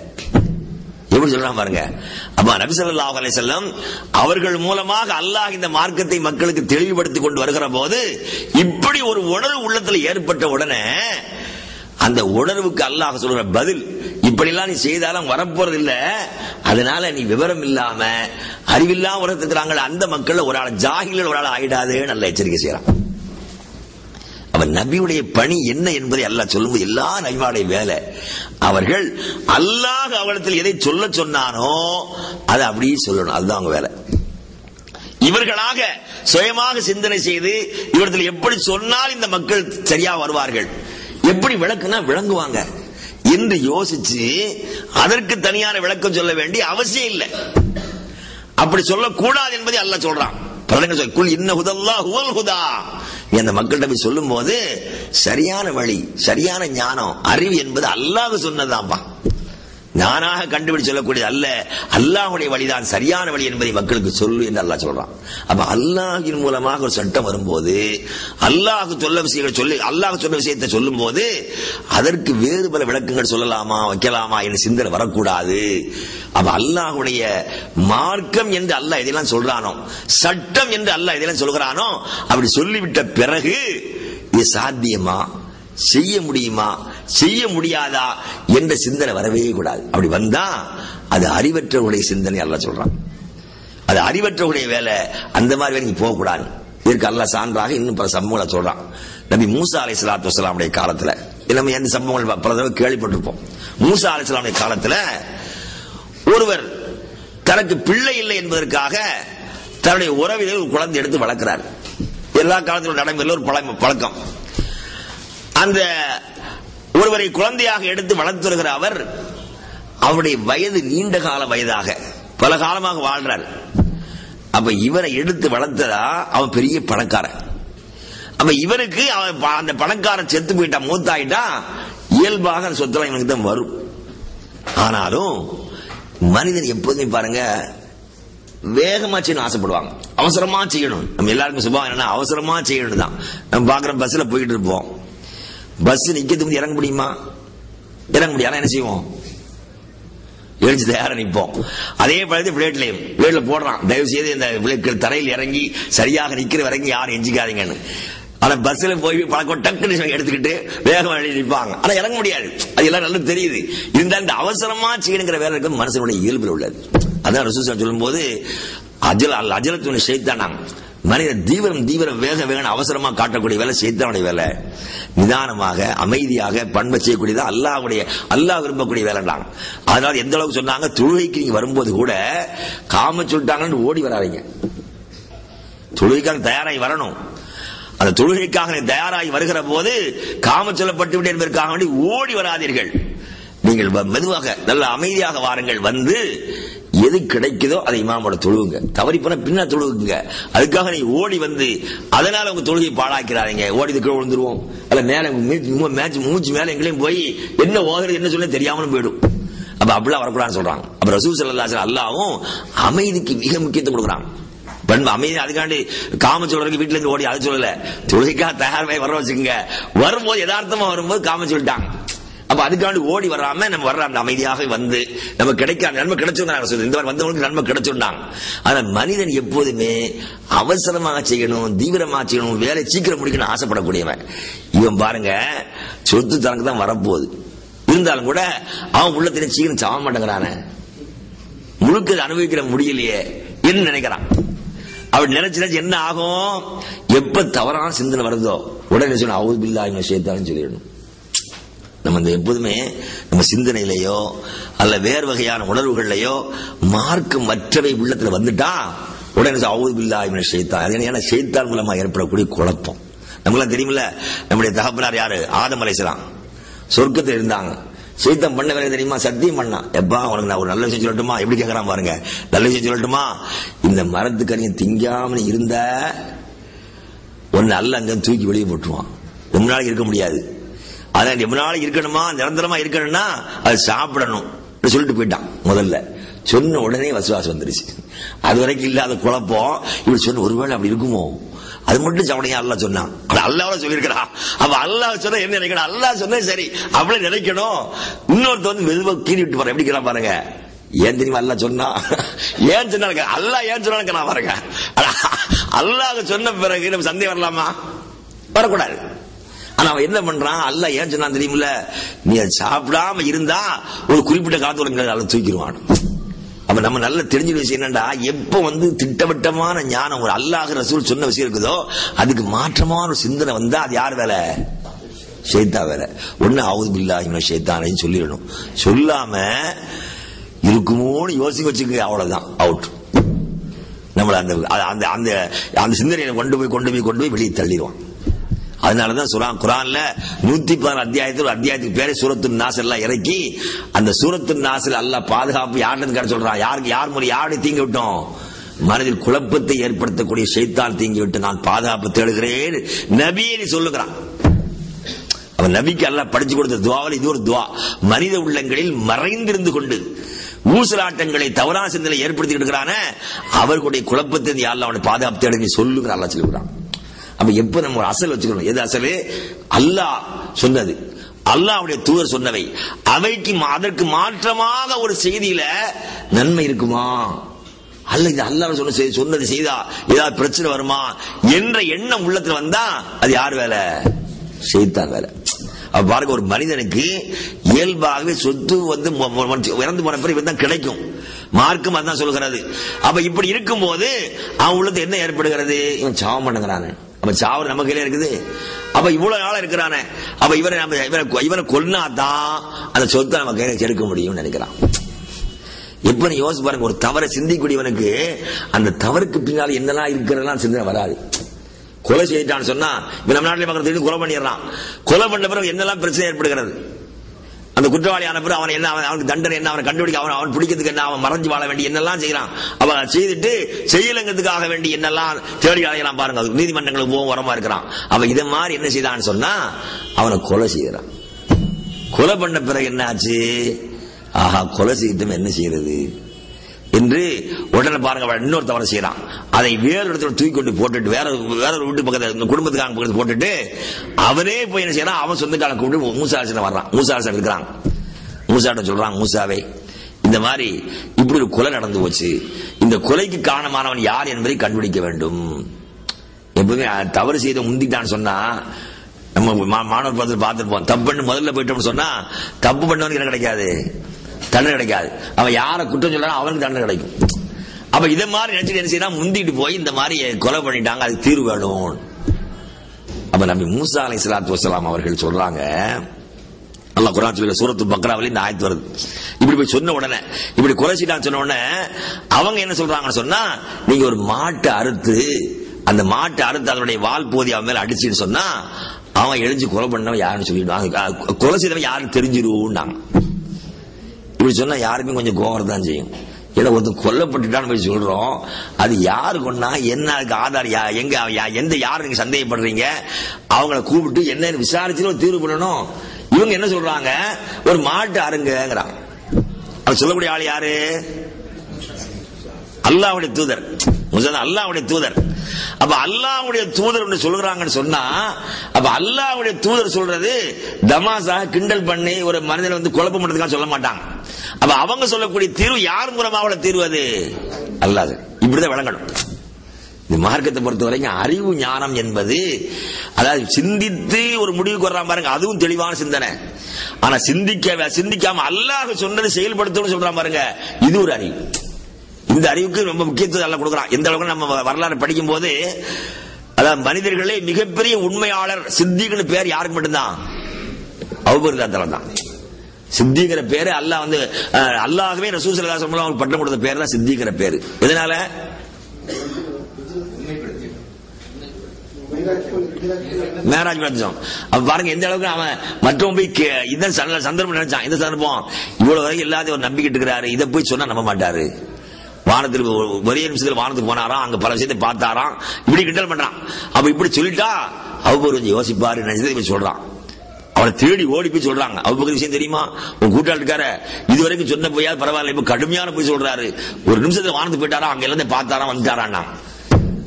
Speaker 2: எப்படி சொல்றான் பாருங்க அப்ப நபி ஸல்லல்லாஹு அலைஹி வஸல்லம் அவர்கள் மூலமாக அல்லாஹ் இந்த மார்க்கத்தை மக்களுக்கு தெளிவுபடுத்தி கொண்டு வருகிற போது இப்படி ஒரு உணர்வு உள்ளத்துல ஏற்பட்ட உடனே அந்த உணர்வுக்கு அல்லாஹ் சொல்ற பதில் இப்படிலாம் நீ செய்தாலும் வரப்போறது இல்ல அதனால நீ விவரம் இல்லாம அறிவில்லாம உலகத்துக்கிறாங்கள அந்த மக்கள் ஒரு ஆள் ஜாகிகள் ஒரு ஆள் ஆயிடாதேன்னு நல்ல எச்சரிக்கை செய்யறான் அவன் நபியுடைய பணி என்ன என்பதை அல்லாஹ் சொல்லும்போது எல்லா நபிமாடைய வேலை அவர்கள் அல்லாஹ் அவளத்தில் எதை சொல்ல சொன்னானோ அதை அப்படியே சொல்லணும் அதுதான் அவங்க வேலை இவர்களாக சுயமாக சிந்தனை செய்து இவர்கள் எப்படி சொன்னால் இந்த மக்கள் சரியா வருவார்கள் எப்படி விளக்குனா விளங்குவாங்க என்று யோசிச்சு அதற்கு தனியான விளக்கம் சொல்ல வேண்டிய அவசியம் இல்லை அப்படி சொல்லக்கூடாது என்பதை அல்லாஹ் சொல்றான் பிரதங்க சொல் குல் இன்ன ஹுதல்லா ஹுவல் ஹுதா அந்த மக்கள்கிட்ட போய் சொல்லும் போது சரியான வழி சரியான ஞானம் அறிவு என்பது அல்லாஹ் சொன்னதாம்பா நானாக கண்டுபிடி சொல்லக்கூடியது அல்ல அல்லாஹுடைய வழிதான் சரியான வழி என்பதை மக்களுக்கு சொல்லு என்று அல்லாஹ் சொல்றான் அப்ப அல்லாஹின் மூலமாக ஒரு சட்டம் வரும்போது அல்லாஹ் சொல்ல விஷயங்கள் சொல்லி அல்லாஹ் சொன்ன விஷயத்தை சொல்லும் போது அதற்கு வேறு பல விளக்கங்கள் சொல்லலாமா வைக்கலாமா என்று சிந்தனை வரக்கூடாது அப்ப அல்லாஹுடைய மார்க்கம் என்று அல்லாஹ் இதெல்லாம் சொல்றானோ சட்டம் என்று அல்லாஹ் இதெல்லாம் சொல்கிறானோ அப்படி சொல்லிவிட்ட பிறகு இது சாத்தியமா செய்ய முடியுமா செய்ய முடியாதா என்ற சிந்தனை வரவே கூடாது அப்படி வந்தா அது அறிவற்றவருடைய சிந்தனை அல்ல சொல்றான் அது அறிவற்றவருடைய வேலை அந்த மாதிரி வேலைக்கு போக கூடாது இதற்கு அல்ல சான்றாக இன்னும் பல சம்பவங்களை சொல்றான் நபி மூசா அலை சலாத்து வசலாமுடைய காலத்துல நம்ம எந்த சம்பவங்கள் பல தடவை கேள்விப்பட்டிருப்போம் மூசா அலை சலாமுடைய காலத்துல ஒருவர் தனக்கு பிள்ளை இல்லை என்பதற்காக தன்னுடைய உறவினர் ஒரு குழந்தை எடுத்து வளர்க்கிறார் எல்லா காலத்திலும் நடைமுறையில் ஒரு பழ- பழக்கம் அந்த ஒருவரை குழந்தையாக எடுத்து வளர்த்து வருகிற அவர் அவருடைய வயது நீண்ட கால வயதாக பல காலமாக வாழ்றார் அப்ப இவரை எடுத்து வளர்த்ததா அவன் பெரிய பணக்காரன் அப்ப இவருக்கு அவன் ப- அந்த பணக்காரன் செத்து போயிட்டா மூத்தாயிட்டா இயல்பாக அந்த சொத்தெல்லாம் இவனுக்கு தான் வரும் ஆனாலும் மனிதன் எப்போதுமே பாருங்க வேகமா செய்யணும் ஆசைப்படுவாங்க அவசரமா செய்யணும் நம்ம எல்லாருக்கும் சுபாவம் என்னன்னா அவசரமா செய்யணும் தான் நம்ம பாக்குற பஸ்ல போயிட்டு இருப்போம் பஸ் நிக்கிறதுக்கு இறங்க முடியுமா இறங்க முடியாது ஆனா என்ன செய்வோம் எழுச்சி தயாரா நிற்போம் அதே பழத்து பிளேட்லயும் பிளேட்ல போடுறான் தயவு செய்து இந்த பிளேட்கள் தரையில் இறங்கி சரியாக நிக்கிற வரைக்கும் யாரும் எஞ்சிக்காதீங்கன்னு ஆனா பஸ்ல போய் பழக்கம் டக்குன்னு எடுத்துக்கிட்டு வேகமா எழுதி நிற்பாங்க ஆனா இறங்க முடியாது அது எல்லாம் நல்லா தெரியுது இருந்தாலும் இந்த அவசரமா செய்யணுங்கிற வேலை இருக்கு மனசனுடைய இயல்பில் உள்ளது அதான் ரசூசன் சொல்லும் போது அஜல் அல் அஜலத்துடைய செய்தானாங்க மனிதன் தீவிரம் தீவிரம் வேக வேகன அவசரமா காட்டக்கூடிய வேலை செய்தானுடைய வேலை நிதானமாக அமைதியாக பண்பை செய்யக்கூடியது அல்லாஹ்வுடைய அல்லாஹ் விரும்பக்கூடிய வேலைன்றாங்க அதனால எந்த அளவுக்கு சொன்னாங்க தொழுகைக்கு நீங்க வரும்போது கூட காம சொல்லிட்டாங்கன்னு ஓடி வராதீங்க தொழுகைக்காக தயாராகி வரணும் அந்த தொழுகைக்காக நீ தயாராகி வருகிற போது காம சொல்லப்பட்டு விட்டேன் என்பதற்காக வேண்டி ஓடி வராதீர்கள் நீங்கள் வ- மெதுவாக நல்ல அமைதியாக வாருங்கள் வந்து எது கிடைக்குதோ அதை இமாமோட தொழுவுங்க தவறி போன பின்னா தொழுவுங்க அதுக்காக நீ ஓடி வந்து அதனால உங்க தொழுகை பாழாக்கிறாதீங்க ஓடி கீழே விழுந்துருவோம் அல்ல மேல மேட்ச் மூச்சு மேல எங்கேயும் போய் என்ன ஓதுறது என்ன சொல்ல தெரியாமலும் போயிடும் அப்ப அப்படிலாம் வரக்கூடாதுன்னு சொல்றாங்க அப்ப ரசூல் ஸல்லல்லாஹு அலைஹி வஸல்லம் அல்லாஹ்வும் அமைதிக்கு மிக முக்கியத்துவம் கொடுக்குறாங்க பண்பு அமைதி அதுக்காண்டி காம சொல்றதுக்கு வீட்டுல இருந்து ஓடி அது சொல்லல தொழுகைக்காக தயாராகி வர வச்சுக்கோங்க வரும்போது யதார்த்தமா வரும்போது காம சொல்லிட்டாங்க அப்ப அதுக்காண்டி ஓடி வராம நம்ம வர்ற அந்த அமைதியாக வந்து நம்ம கிடைக்க அந்த நன்மை கிடைச்சிருந்தாங்க சொல்லுது இந்த மாதிரி வந்தவங்களுக்கு நன்மை கிடைச்சிருந்தாங்க ஆனா மனிதன் எப்போதுமே அவசரமாக செய்யணும் தீவிரமாக செய்யணும் வேலை சீக்கிரம் முடிக்கணும் ஆசைப்படக்கூடியவன் இவன் பாருங்க சொத்து தனக்கு தான் வரப்போகுது இருந்தாலும் கூட அவன் உள்ளத்திலே சீக்கிரம் சாக மாட்டேங்கிறானே முழுக்க இதை அனுபவிக்கிற முடியலையே என்ன நினைக்கிறான் அப்படி நினைச்சு நினைச்சு என்ன ஆகும் எப்ப தவறான சிந்தனை வருதோ உடனே சொன்ன அவுது பில்லா இவன் சேர்த்தாலும் சொல்லிடணும் நம்ம இந்த எப்போதுமே நம்ம சிந்தனையிலேயோ அல்ல வேறு வகையான உணர்வுகள்லையோ மார்க்கம் மற்றவை உள்ளத்துல வந்துட்டா உடனே அவுது பில்லா இவன் சேர்த்தான் அது ஏன்னா செய்தான் மூலமா ஏற்படக்கூடிய குழப்பம் நம்மளாம் தெரியுமில்ல நம்முடைய தகப்பனார் யாரு ஆதம் அலைசலாம் சொர்க்கத்தில் இருந்தாங்க சைத்தம் பண்ண வேலை தெரியுமா சத்தியம் பண்ணான் எப்பா உனக்கு நான் ஒரு நல்ல விஷயம் சொல்லட்டுமா எப்படி கேட்கறான் பாருங்க நல்ல விஷயம் சொல்லட்டுமா இந்த மரத்துக்கனியை திங்காம நீ இருந்த ஒன்னு அல்ல அங்க தூக்கி வெளியே போட்டுருவான் ரொம்ப நாளைக்கு இருக்க முடியாது அதான் ரொம்ப நாளைக்கு இருக்கணுமா நிரந்தரமா இருக்கணும்னா அது சாப்பிடணும் அப்படி சொல்லிட்டு போயிட்டான் முதல்ல சொன்ன உடனே வசுவாசம் வந்துருச்சு அது வரைக்கும் இல்லாத குழப்பம் இப்படி சொன்ன ஒருவேளை அப்படி இருக்குமோ அது மட்டும் சவனையா அல்லாஹ் சொன்னான் அது அல்லாஹ் சொல்லியிருக்கிறா அப்ப அல்லாஹ் சொன்னா என்ன நினைக்கணும் அல்லாஹ் சொன்னா சரி அவளை நினைக்கணும் இன்னொருத்த வந்து மெதுவா கீறி விட்டு பாரு எப்படி கீழே பாருங்க ஏன் தெரியுமா அல்லாஹ் சொன்னா ஏன் சொன்னா அல்லாஹ் ஏன் சொன்னாங்க நான் பாருங்க ஆனா, அல்லாஹ் சொன்ன பிறகு நம்ம சந்தேகம் வரலாமா வரக்கூடாது ஆனா அவன் என்ன பண்றான் அல்லாஹ் ஏன் சொன்னான் தெரியுமில்ல நீ அதை சாப்பிடாம இருந்தா ஒரு குறிப்பிட்ட காலத்துல உனக்கு அதை தூக்கிடுவான் அப்ப நம்ம நல்லா தெரிஞ்ச விஷயம் என்னடா எப்ப வந்து திட்டவட்டமான ஞானம் ஒரு அல்லாஹ் ரசூல் சொன்ன விஷயம் இருக்குதோ அதுக்கு மாற்றமான ஒரு சிந்தனை வந்தா அது யார் வேலை ஷைத்தா வேலை ஒண்ணு அவுது பில்லாஹி ஷைத்தானையும் சொல்லிடணும் சொல்லாம இருக்குமோன்னு யோசிக்க வச்சுக்க அவ்வளவுதான் அவுட் நம்மள அந்த அந்த அந்த அந்த சிந்தனையை கொண்டு போய் கொண்டு போய் கொண்டு போய் வெளியே தள்ளிடுவான் அதனாலதான் சுரா குரான்ல நூத்தி பதினாறு அத்தியாயத்தில் ஒரு அத்தியாயத்துக்கு பேரே சூரத்து நாஸ் எல்லாம் இறக்கி அந்த சூரத்து நாசில் அல்லாஹ் பாதுகாப்பு யாருன்னு கடை சொல்றான் யாருக்கு யார் மூலம் யாரு தீங்கி விட்டோம் மனதில் குழப்பத்தை ஏற்படுத்தக்கூடிய ஷைத்தான் தீங்கி விட்டு நான் பாதுகாப்பு தேடுகிறேன் நபியை நீ சொல்லுகிறான் அவன் நபிக்கு அல்லாஹ் படிச்சு கொடுத்த துவாவில் இது ஒரு துவா மனித உள்ளங்களில் மறைந்திருந்து கொண்டு ஊசலாட்டங்களை தவறான சிந்தனை ஏற்படுத்திட்டு இருக்கிறான அவர்களுடைய குழப்பத்தை நீ அல்லாஹ் அவனை பாதுகாப்பு தேடு நீ சொல்லுங்கிற அல்லாஹ் சொல்லுகிறான் அப்ப எப்ப நம்ம ஒரு அசல் வச்சுக்கணும் எது அசலு அல்லாஹ் சொன்னது அல்லாஹ்வுடைய தூதர் சொன்னவை அவைக்கு மா- அதற்கு மாற்றமாக ஒரு செய்தியில நன்மை இருக்குமா அல்ல இது அல்லாஹ் சொன்ன செய்தி சொன்னது செய்தா ஏதாவது பிரச்சனை வருமா என்ற எண்ணம் உள்ளத்துல வந்தா அது யார் வேலை செய்தான் வேலை அப்ப பாருங்க ஒரு மனிதனுக்கு இயல்பாகவே சொத்து வந்து மொ- மொ- மொ- இறந்து போன பிறகு இவன் தான் கிடைக்கும் மார்க்கம் அதான் சொல்கிறது அப்ப இப்படி இருக்கும்போது அவன் உள்ளது என்ன ஏற்படுகிறது இவன் சாவம் பண்ணுகிறானே அப்ப சாவு நம்ம கையில இருக்குது அப்ப இவ்வளவு நாளா இருக்கிறானே அப்ப இவரை நம்ம இவரை இவரை கொன்னாதான் அந்த சொத்தை நம்ம கையில எடுக்க முடியும்னு நினைக்கிறான் எப்ப நீ யோசிச்சு பாருங்க ஒரு தவறை சிந்திக்கூடியவனுக்கு அந்த தவறுக்கு பின்னால் என்னெல்லாம் இருக்கிறதெல்லாம் சிந்தனை வராது கொலை செய்யிட்டான்னு சொன்னா இப்ப நம்ம நாட்டில் பார்க்கறது திடீர்னு கொலை பண்ணிடுறான் கொலை பண்ண பிறகு என்னெல்லாம் பிரச்சனை ஏற்படுகிறது அந்த குற்றவாளியான பிறகு அவன் என்ன அவன் அவனுக்கு தண்டனை என்ன அவனை கண்டுபிடிக்க அவன் அவன் பிடிக்கிறதுக்கு என்ன அவன் மறைஞ்சு வாழ வேண்டி என்னெல்லாம் செய்யறான் அவன் செய்துட்டு செய்யலங்கிறதுக்காக வேண்டி என்னெல்லாம் தேடி அலையலாம் பாருங்க அதுக்கு நீதிமன்றங்களுக்கு போகும் உரமா இருக்கிறான் அவன் இதை மாதிரி என்ன செய்தான்னு சொன்னா அவனை கொலை செய்யறான் கொலை பண்ண பிறகு என்ன ஆச்சு ஆஹா கொலை செய்தும் என்ன செய்யறது என்று உடனே பாருங்க அவன் இன்னொரு தவறு செய்யறான் அதை வேற இடத்துல தூக்கி கொண்டு போட்டுட்டு வேற வேற ஒரு வீட்டு பக்கத்துல இந்த குடும்பத்துக்காக பக்கத்துல போட்டுட்டு அவனே போய் என்ன செய்யறான் அவன் சொந்தக்காரன் கூப்பிட்டு மூசாசன வர்றான் மூசாசன் இருக்கிறான் மூசாட்ட சொல்றான் மூசாவை இந்த மாதிரி இப்படி ஒரு கொலை நடந்து போச்சு இந்த கொலைக்கு காரணமானவன் யார் என்பதை கண்டுபிடிக்க வேண்டும் எப்பவுமே அஹ், தவறு செய்த முந்திட்டான்னு சொன்னா நம்ம மா- மாணவர் படத்தில் பார்த்துருப்போம் தப்பு பண்ணி முதல்ல போயிட்டோம்னு சொன்னா தப்பு பண்ணவனுக்கு என்ன கிடைக்காது தண்டனை கிடைக்காது அவன் யாரை குற்றம் சொல்றானோ அவனுக்கு தண்டனை கிடைக்கும் அப்ப இதை மாதிரி நினைச்சிட்டு என்ன செய்யலாம் முந்திட்டு போய் இந்த மாதிரி கொலை பண்ணிட்டாங்க அதுக்கு தீர்வு வேணும் அப்ப நம்பி மூசா அலை சலாத்து வசலாம் அவர்கள் சொல்றாங்க அல்லாஹ் குரான் சொல்லி சூரத்து பக்ராவில் இந்த ஆயத்து வருது இப்படி போய் சொன்ன உடனே இப்படி கொலை செய்யலாம்னு சொன்ன உடனே அவங்க என்ன சொல்றாங்கன்னு சொன்னா நீங்க ஒரு மாட்டை அறுத்து அந்த மாட்டை அறுத்து அதனுடைய வால் போதி அவன் மேல அடிச்சுன்னு சொன்னா அவன் எழுஞ்சு கொலை பண்ணவன் யாருன்னு சொல்லிடுவான் கொலை செய்தவன் யாருன்னு தெரிஞ்சிருவாங்க இப்படி சொன்னா யாருக்கும் கொஞ்சம் கோவம் தான் செய்யும் ஏன்னா ஒருத்தன் கொல்லப்பட்டுட்டான்னு போய் சொல்றோம் அது யாரு கொண்டா என்ன அதுக்கு ஆதார் யா- எங்க அவன் யா- எந்த யாரு நீங்க சந்தேகப்படுறீங்க அவங்கள கூப்பிட்டு என்னன்னு விசாரிச்சு ஒரு தீர்வு பண்ணணும் இவங்க என்ன சொல்றாங்க ஒரு மாட்டு அருங்கிறான் அவன் சொல்லக்கூடிய ஆள் யாரு அல்லாஹ்வுடைய தூதர் முசா அல்லாஹ்வுடைய தூதர் அப்ப அல்லாஹ்வுடைய தூதர் ஒன்று சொல்றாங்கன்னு சொன்னா அப்ப அல்லாஹ்வுடைய தூதர் சொல்றது தமாசாக கிண்டல் பண்ணி ஒரு மனிதனை வந்து குழப்பம் பண்றதுக்காக சொல்ல மாட்டாங்க அப்ப அவங்க சொல்லக்கூடிய தீர்வு யார் மூலமா அவளை தீர்வு அது அல்லாது இப்படிதான் விளங்கணும் இந்த மார்க்கத்தை பொறுத்த வரைக்கும் அறிவு ஞானம் என்பது அதாவது சிந்தித்து ஒரு முடிவுக்கு வர்றான் பாருங்க அதுவும் தெளிவான சிந்தனை ஆனா சிந்திக்க சிந்திக்காம அல்லாஹ் சொன்னதை செயல்படுத்தணும்னு சொல்றான் பாருங்க இது ஒரு அறிவு இந்த அறிவுக்கு ரொம்ப முக்கியத்துவம் நல்லா கொடுக்குறான் எந்த அளவுக்கு நம்ம வரலாறு படிக்கும் போது அதாவது மனிதர்களே மிகப்பெரிய உண்மையாளர் சித்திகன்னு பேர் யாருக்கு மட்டும்தான் அவுபரிதாத்தலம் தான் சித்திங்கிற பேரு அல்லாஹ் வந்து அஹ், அல்லாஹ்வே ரசூல் ஸல்லல்லாஹு அலைஹி வஸல்லம் அவருக்கு பட்டம் கொடுத்த பேர் தான் சித்திங்கிற பேரு எதனால மேராஜ் படிச்சோம் அப்ப பாருங்க எந்த அளவுக்கு அவன் மற்றவன் போய் கே- இதான் சந்த- சந்தர்ப்பம் நினைச்சான் இந்த சந்தர்ப்பம் இவ்வளவு வரைக்கும் எல்லாத்தையும் ஒரு நம்பிக்கிட்டு இருக்கிறாரு இதை போய் சொன்னா நம்ப மாட்டாரு வானத்துக்கு ஒரு- ஒரே நிமிஷத்துல வானத்துக்கு போனாராம் அங்க பல விஷயத்தை பார்த்தாராம் இப்படி கிண்டல் பண்றான் அப்ப இப்படி சொல்லிட்டா அவர் கொஞ்சம் யோசிப்பாரு நினைச்சதை இப்படி சொல்றான் அவனை தேடி ஓடி போய் சொல்றாங்க அவங்க விஷயம் தெரியுமா உன் கூட்டாளி இருக்கார இது வரைக்கும் சொன்ன போயா பரவாயில்ல இப்ப கடுமையான போய் சொல்றாரு ஒரு நிமிஷத்துல வானத்துக்கு போயிட்டாரா அங்க எல்லாத்தையும் பார்த்தாராம் வந்துட்டாரான்னா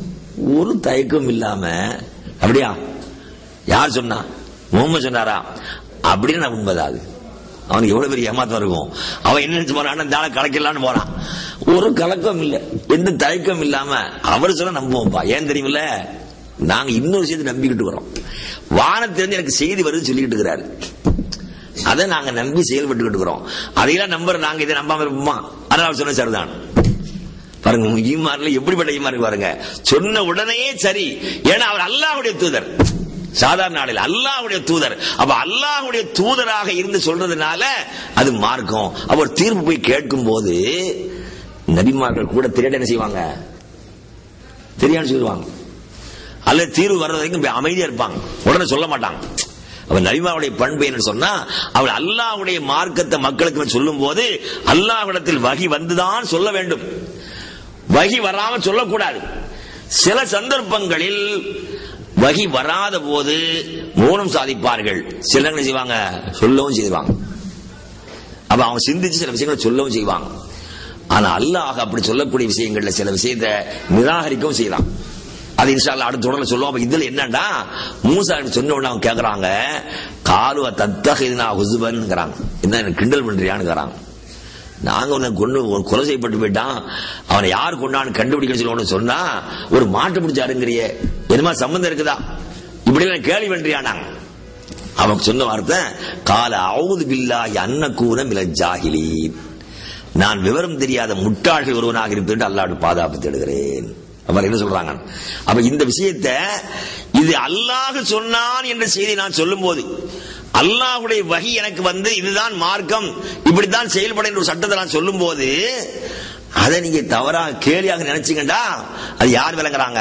Speaker 2: ஒரு தயக்கம் இல்லாம அப்படியா யார் சொன்னா முகமது சொன்னாரா அப்படின்னு நான் உண்மைதான் அது அவனுக்கு எவ்வளவு பெரிய ஏமாத்தம் இருக்கும் அவன் என்ன நினைச்சு போறான் இந்த ஆளை கலக்கலான்னு போறான் ஒரு கலக்கம் இல்ல எந்த தயக்கம் இல்லாம அவர் சொல்ல நம்புவோம்ப்பா ஏன் தெரியுமில்ல நாங்க இன்னொரு செய்தி நம்பிக்கிட்டு வரோம் வானத்திலிருந்து எனக்கு செய்தி வருது சொல்லிக்கிட்டு இருக்கிறாரு அதை நாங்க நம்பி செயல்பட்டு இருக்கிறோம் அதையெல்லாம் நம்புற நாங்க இதை நம்பாம இருப்போமா அதனால சொன்ன சரிதான் பாருங்க உங்க ஈமான்ல எப்படிப்பட்ட ஈமான் பாருங்க சொன்ன உடனே சரி ஏன்னா அவர் அல்லாஹ்வுடைய தூதர் சாதாரண நாளில் அல்லாஹ்வுடைய தூதர் அப்ப அல்லாஹ்வுடைய தூதராக இருந்து சொல்றதுனால அது மார்க்கம் அவர் தீர்ப்பு போய் கேட்கும் போது நபிமார்கள் கூட தெரியாத என்ன செய்வாங்க தெரியான்னு சொல்லுவாங்க அல்லது தீர்வு வர்றது வரைக்கும் போய் அமைதியா இருப்பாங்க உடனே சொல்ல மாட்டாங்க அவன் நபிமாவுடைய பண்பு என்ன சொன்னா அவள் அல்லாஹ்வுடைய மார்க்கத்தை மக்களுக்கு சொல்லும் போது அல்லாஹ்விடத்தில் வகி வந்துதான் சொல்ல வேண்டும் வகி வராம சொல்லக்கூடாது சில சந்தர்ப்பங்களில் வகி வராத போது மௌனம் சாதிப்பார்கள் சில என்ன செய்வாங்க சொல்லவும் செய்வாங்க அப்ப அவங்க சிந்திச்சு சில விஷயங்களை சொல்லவும் செய்வாங்க ஆனா அல்லாஹ் அப்படி சொல்லக்கூடிய விஷயங்கள்ல சில விஷயத்தை நிராகரிக்கவும் செய்யலாம் அது இன்ஷால்ல அடுத்த தொடர்ல சொல்லுவோம் அப்ப இதுல என்னன்னா மூசா சொன்ன உடனே அவங்க கேக்குறாங்க காலுவ தத்தகினா ஹுசுபன்ங்கிறாங்க என்ன எனக்கு கிண்டல் பண்றியான்னு நாங்க உன்னை கொண்டு ஒரு கொலை செய்யப்பட்டு போயிட்டான் அவனை யார் கொண்டான்னு கண்டுபிடிக்க சொல்லி சொன்னா ஒரு மாட்டு பிடிச்சாருங்கிறிய என்னமா சம்பந்தம் இருக்குதா இப்படி எல்லாம் கேள்வி பண்றியானா அவன் சொன்ன வார்த்தை கால அவுது பில்லாஹி அன்னக்கூன மில ஜாகிலி நான் விவரம் தெரியாத முட்டாள்கள் ஒருவனாக இருப்பேன் அல்லாடு பாதுகாப்பு தேடுகிறேன் அவர் என்ன சொல்றாங்க அப்ப இந்த விஷயத்தை இது அல்லாஹ் சொன்னான் என்ற செய்தி நான் சொல்லும் போது அல்லாஹுடைய வகி எனக்கு வந்து இதுதான் மார்க்கம் இப்படித்தான் செயல்பட என்ற ஒரு சட்டத்தை நான் சொல்லும் போது அதை நீங்க தவறாக கேலியாக நினைச்சீங்கடா அது யார் விளங்குறாங்க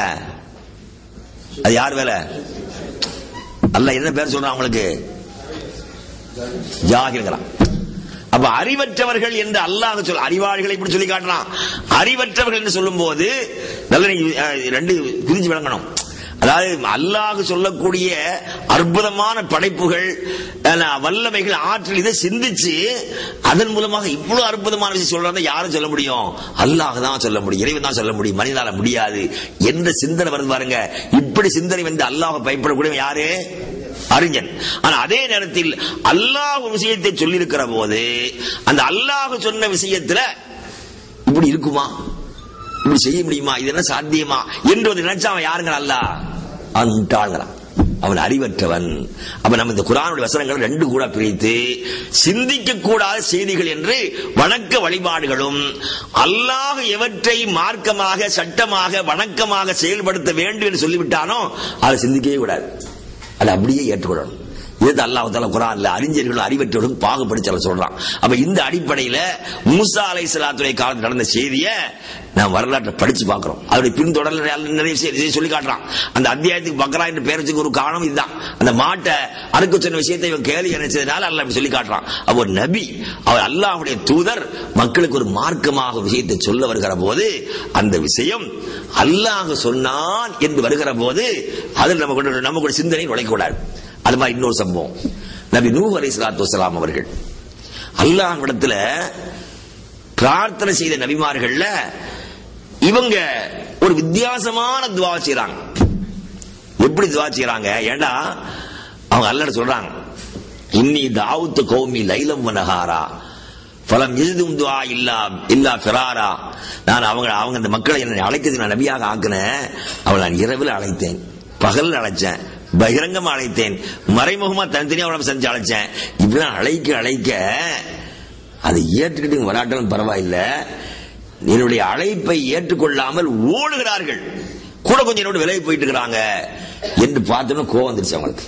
Speaker 2: அது யார் வேலை அல்ல என்ன பேர் சொல்றான் அவங்களுக்கு ஜாகிருங்கிறான் அப்ப அறிவற்றவர்கள் என்று அல்லாஹ் சொல் அறிவாளிகளை இப்படி சொல்லி காட்டுறான் அறிவற்றவர்கள் என்று சொல்லும் போது நல்ல நீங்க அஹ், ரெண்டு பிரிஞ்சு விளங்கணும் அதாவது அல்லாஹ் சொல்லக்கூடிய அற்புதமான படைப்புகள் அஹ், வல்லமைகள் ஆற்றல் இதை சிந்திச்சு அதன் மூலமாக இவ்வளவு அற்புதமான விஷயம் சொல்றத யாரும் சொல்ல முடியும் அல்லாஹ் தான் சொல்ல முடியும் இறைவன் தான் சொல்ல முடியும் மனிதனால முடியாது என்ற சிந்தனை வருது பாருங்க இப்படி சிந்தனை வந்து அல்லாஹ் பயப்படக்கூடிய யாரு அறிஞன் ஆனா அதே நேரத்தில் அல்லாஹ் ஒரு விஷயத்தை சொல்லியிருக்கிற போது அந்த அல்லாஹ் சொன்ன விஷயத்துல இப்படி இருக்குமா இப்படி செய்ய முடியுமா இது என்ன சாத்தியமா என்று வந்து நினைச்சா அவன் யாருங்க அல்லாஹ் அவன் முட்டாள்கிறான் அவன் அறிவற்றவன் அப்ப நம்ம இந்த குரானுடைய வசனங்களை ரெண்டு கூட பிரித்து சிந்திக்க கூடாத செய்திகள் என்று வணக்க வழிபாடுகளும் அல்லாஹ் எவற்றை மார்க்கமாக சட்டமாக வணக்கமாக செயல்படுத்த வேண்டும் என்று சொல்லிவிட்டானோ அதை சிந்திக்கவே கூடாது அதை அப்படியே ஏற்றுக்கொள்ளணும் இது அல்லாஹ் தால குரான்ல அறிஞர்களும் அறிவற்றோடும் பாகுபடிச்சு சொல்றான் அப்ப இந்த அடிப்படையில மூசா அலை சலாத்துறை காலத்தில் நடந்த செய்தியை நான் வரலாற்றை படிச்சு பார்க்கிறோம் அதோடைய பின்தொடர்ல நிறைய விஷயம் சொல்லி காட்டுறான் அந்த அத்தியாயத்துக்கு பக்ரா என்று பேர் வச்சுக்க ஒரு காரணம் இதுதான் அந்த மாட்டை அறுக்க சொன்ன விஷயத்தை இவன் கேள்வி நினைச்சதுனால அல்லாஹ் இப்படி சொல்லி காட்டுறான் அவர் நபி அவர் அல்லாஹ்வுடைய தூதர் மக்களுக்கு ஒரு மார்க்கமாக விஷயத்தை சொல்ல வருகிற போது அந்த விஷயம் அல்லாஹ் சொன்னான் என்று வருகிற போது அதில் நம்ம கூட நம்ம கூட சிந்தனை நுழைக்கூடாது அது மாதிரி இன்னொரு சம்பவம் நபி நூ அலை சலாத்து வசலாம் அவர்கள் அல்லாஹ்விடத்துல பிரார்த்தனை செய்த நபிமார்கள்ல இவங்க ஒரு வித்தியாசமான துவா செய்றாங்க எப்படி துவா செய்றாங்க ஏண்டா அவங்க அல்லட சொல்றாங்க இன்னி தாவுத்து கௌமி லைலம் வனஹாரா பலம் எதுவும் துவா இல்லா இல்லா பிராரா நான் அவங்க அவங்க இந்த மக்களை என்னை அழைக்கிறது நான் நபியாக ஆக்கினேன் அவளை நான் இரவில் அழைத்தேன் பகல் அழைச்சேன் பகிரங்கமா அழைத்தேன் மறைமுகமா தனித்தனியா உடம்பு செஞ்சு அழைச்சேன் இப்படிலாம் அழைக்க அழைக்க அதை ஏற்றுக்கிட்டு வராட்டாலும் பரவாயில்ல என்னுடைய அழைப்பை ஏற்றுக்கொள்ளாமல் ஓடுகிறார்கள் கூட கொஞ்சம் என்னோட விலகி போயிட்டு இருக்கிறாங்க என்று பார்த்தோன்னா கோவம் வந்துருச்சு அவங்களுக்கு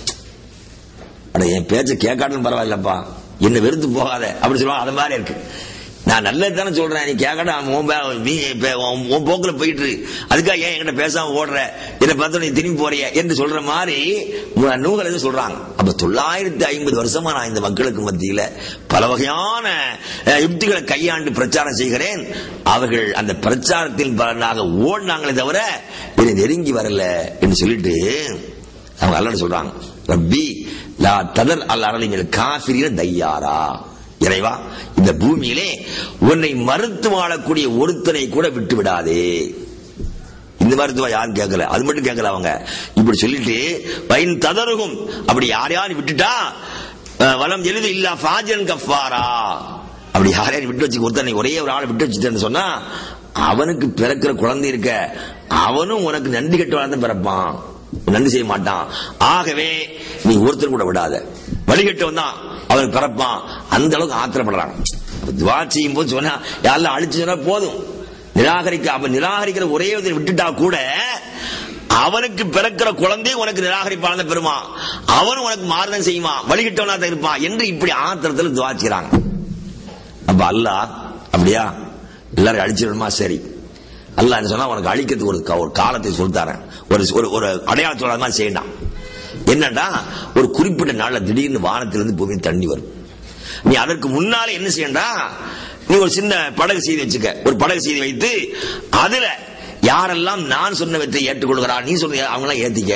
Speaker 2: அட என் பேச்ச கேட்காட்டும் பரவாயில்லப்பா என்ன வெறுத்து போகாத அப்படி சொல்லுவாங்க அது மாதிரி இருக்கு நான் நல்லது தானே சொல்றேன் நீ கேட்கட்டும் உன் பே- நீ இப்ப உன் உன் போக்குல போயிட்டு இரு. அதுக்காக ஏன் என்கிட்ட பேசாம ஓடுற என்னை பார்த்து நீ திரும்பி போறிய என்று சொல்ற மாதிரி நூகல் எதுவும் சொல்றாங்க அப்ப தொள்ளாயிரத்தி ஐம்பது வருஷமா நான் இந்த மக்களுக்கு மத்தியில பல வகையான அஹ், யுக்திகளை கையாண்டு பிரச்சாரம் செய்கிறேன் அவர்கள் அந்த பிரச்சாரத்தின் பலனாக ஓடினாங்களே தவிர என்னை நெருங்கி வரல என்று சொல்லிட்டு அவங்க அல்ல சொல்றாங்க ரப்பி லா ததர் அல் அரளிங்கள் காசிரின தையாரா இறைவா இந்த பூமியிலே உன்னை மறுத்து வாழக்கூடிய ஒருத்தனை கூட விட்டு விடாதே இந்த மாதிரி துவா யாரும் கேட்கல அது மட்டும் கேட்கல அவங்க இப்படி சொல்லிட்டு வைன் ததருகும் அப்படி யார் யார் விட்டுட்டா அஹ், வலம் எழுது இல்லா ஃபாஜன் கஃபாரா அப்படி யாரையும் விட்டு வச்சு ஒருத்தனை ஒரே ஒரு ஆளை விட்டு வச்சுட்டேன்னு சொன்னா அவனுக்கு பிறக்கிற குழந்தை இருக்க அவனும் உனக்கு நன்றி கெட்டவனா தான் பிறப்பான் நன்றி செய்ய மாட்டான் ஆகவே நீ ஒருத்தர் கூட விடாத வழிகட்டவன் தான் அவனுக்கு பிறப்பான் அந்த அளவுக்கு ஆத்திரப்படுறான் துவா செய்யும் போது சொன்னா யாரெல்லாம் அழிச்சு சொன்னா போதும் நிராகரிக்க அப்ப நிராகரிக்கிற ஒரே ஒருத்தரை விட்டுட்டா கூட அவனுக்கு பிறக்கிற குழந்தை உனக்கு நிராகரிப்பான பெருமா அவனும் உனக்கு மாறுதல் செய்வான் வழிகிட்டவனா தான் இருப்பான் என்று இப்படி ஆத்திரத்தில் துவா செய்றாங்க அப்ப அல்லாஹ் அப்படியா எல்லாரும் அழிச்சிடணுமா சரி அல்லாஹ் என்ன சொன்னா உனக்கு அழிக்கிறதுக்கு ஒரு க- ஒரு காலத்தை சொல்லித்தாரேன் ஒரு ஒரு ஒரு அடையாளத்தோட மாதிரி செய்யலாம் என்னடா ஒரு குறிப்பிட்ட நாள்ல திடீர்னு வானத்திலிருந்து பூமி தண்ணி வரும் நீ அதற்கு முன்னால என்ன செய்யண்டா நீ ஒரு சின்ன படகு செய்தி வச்சுக்க ஒரு படகு செய்தி வைத்து அதுல யாரெல்லாம் நான் சொன்னவற்றை ஏற்றுக்கொள்கிறா நீ சொன்ன அவங்களாம் ஏத்திக்க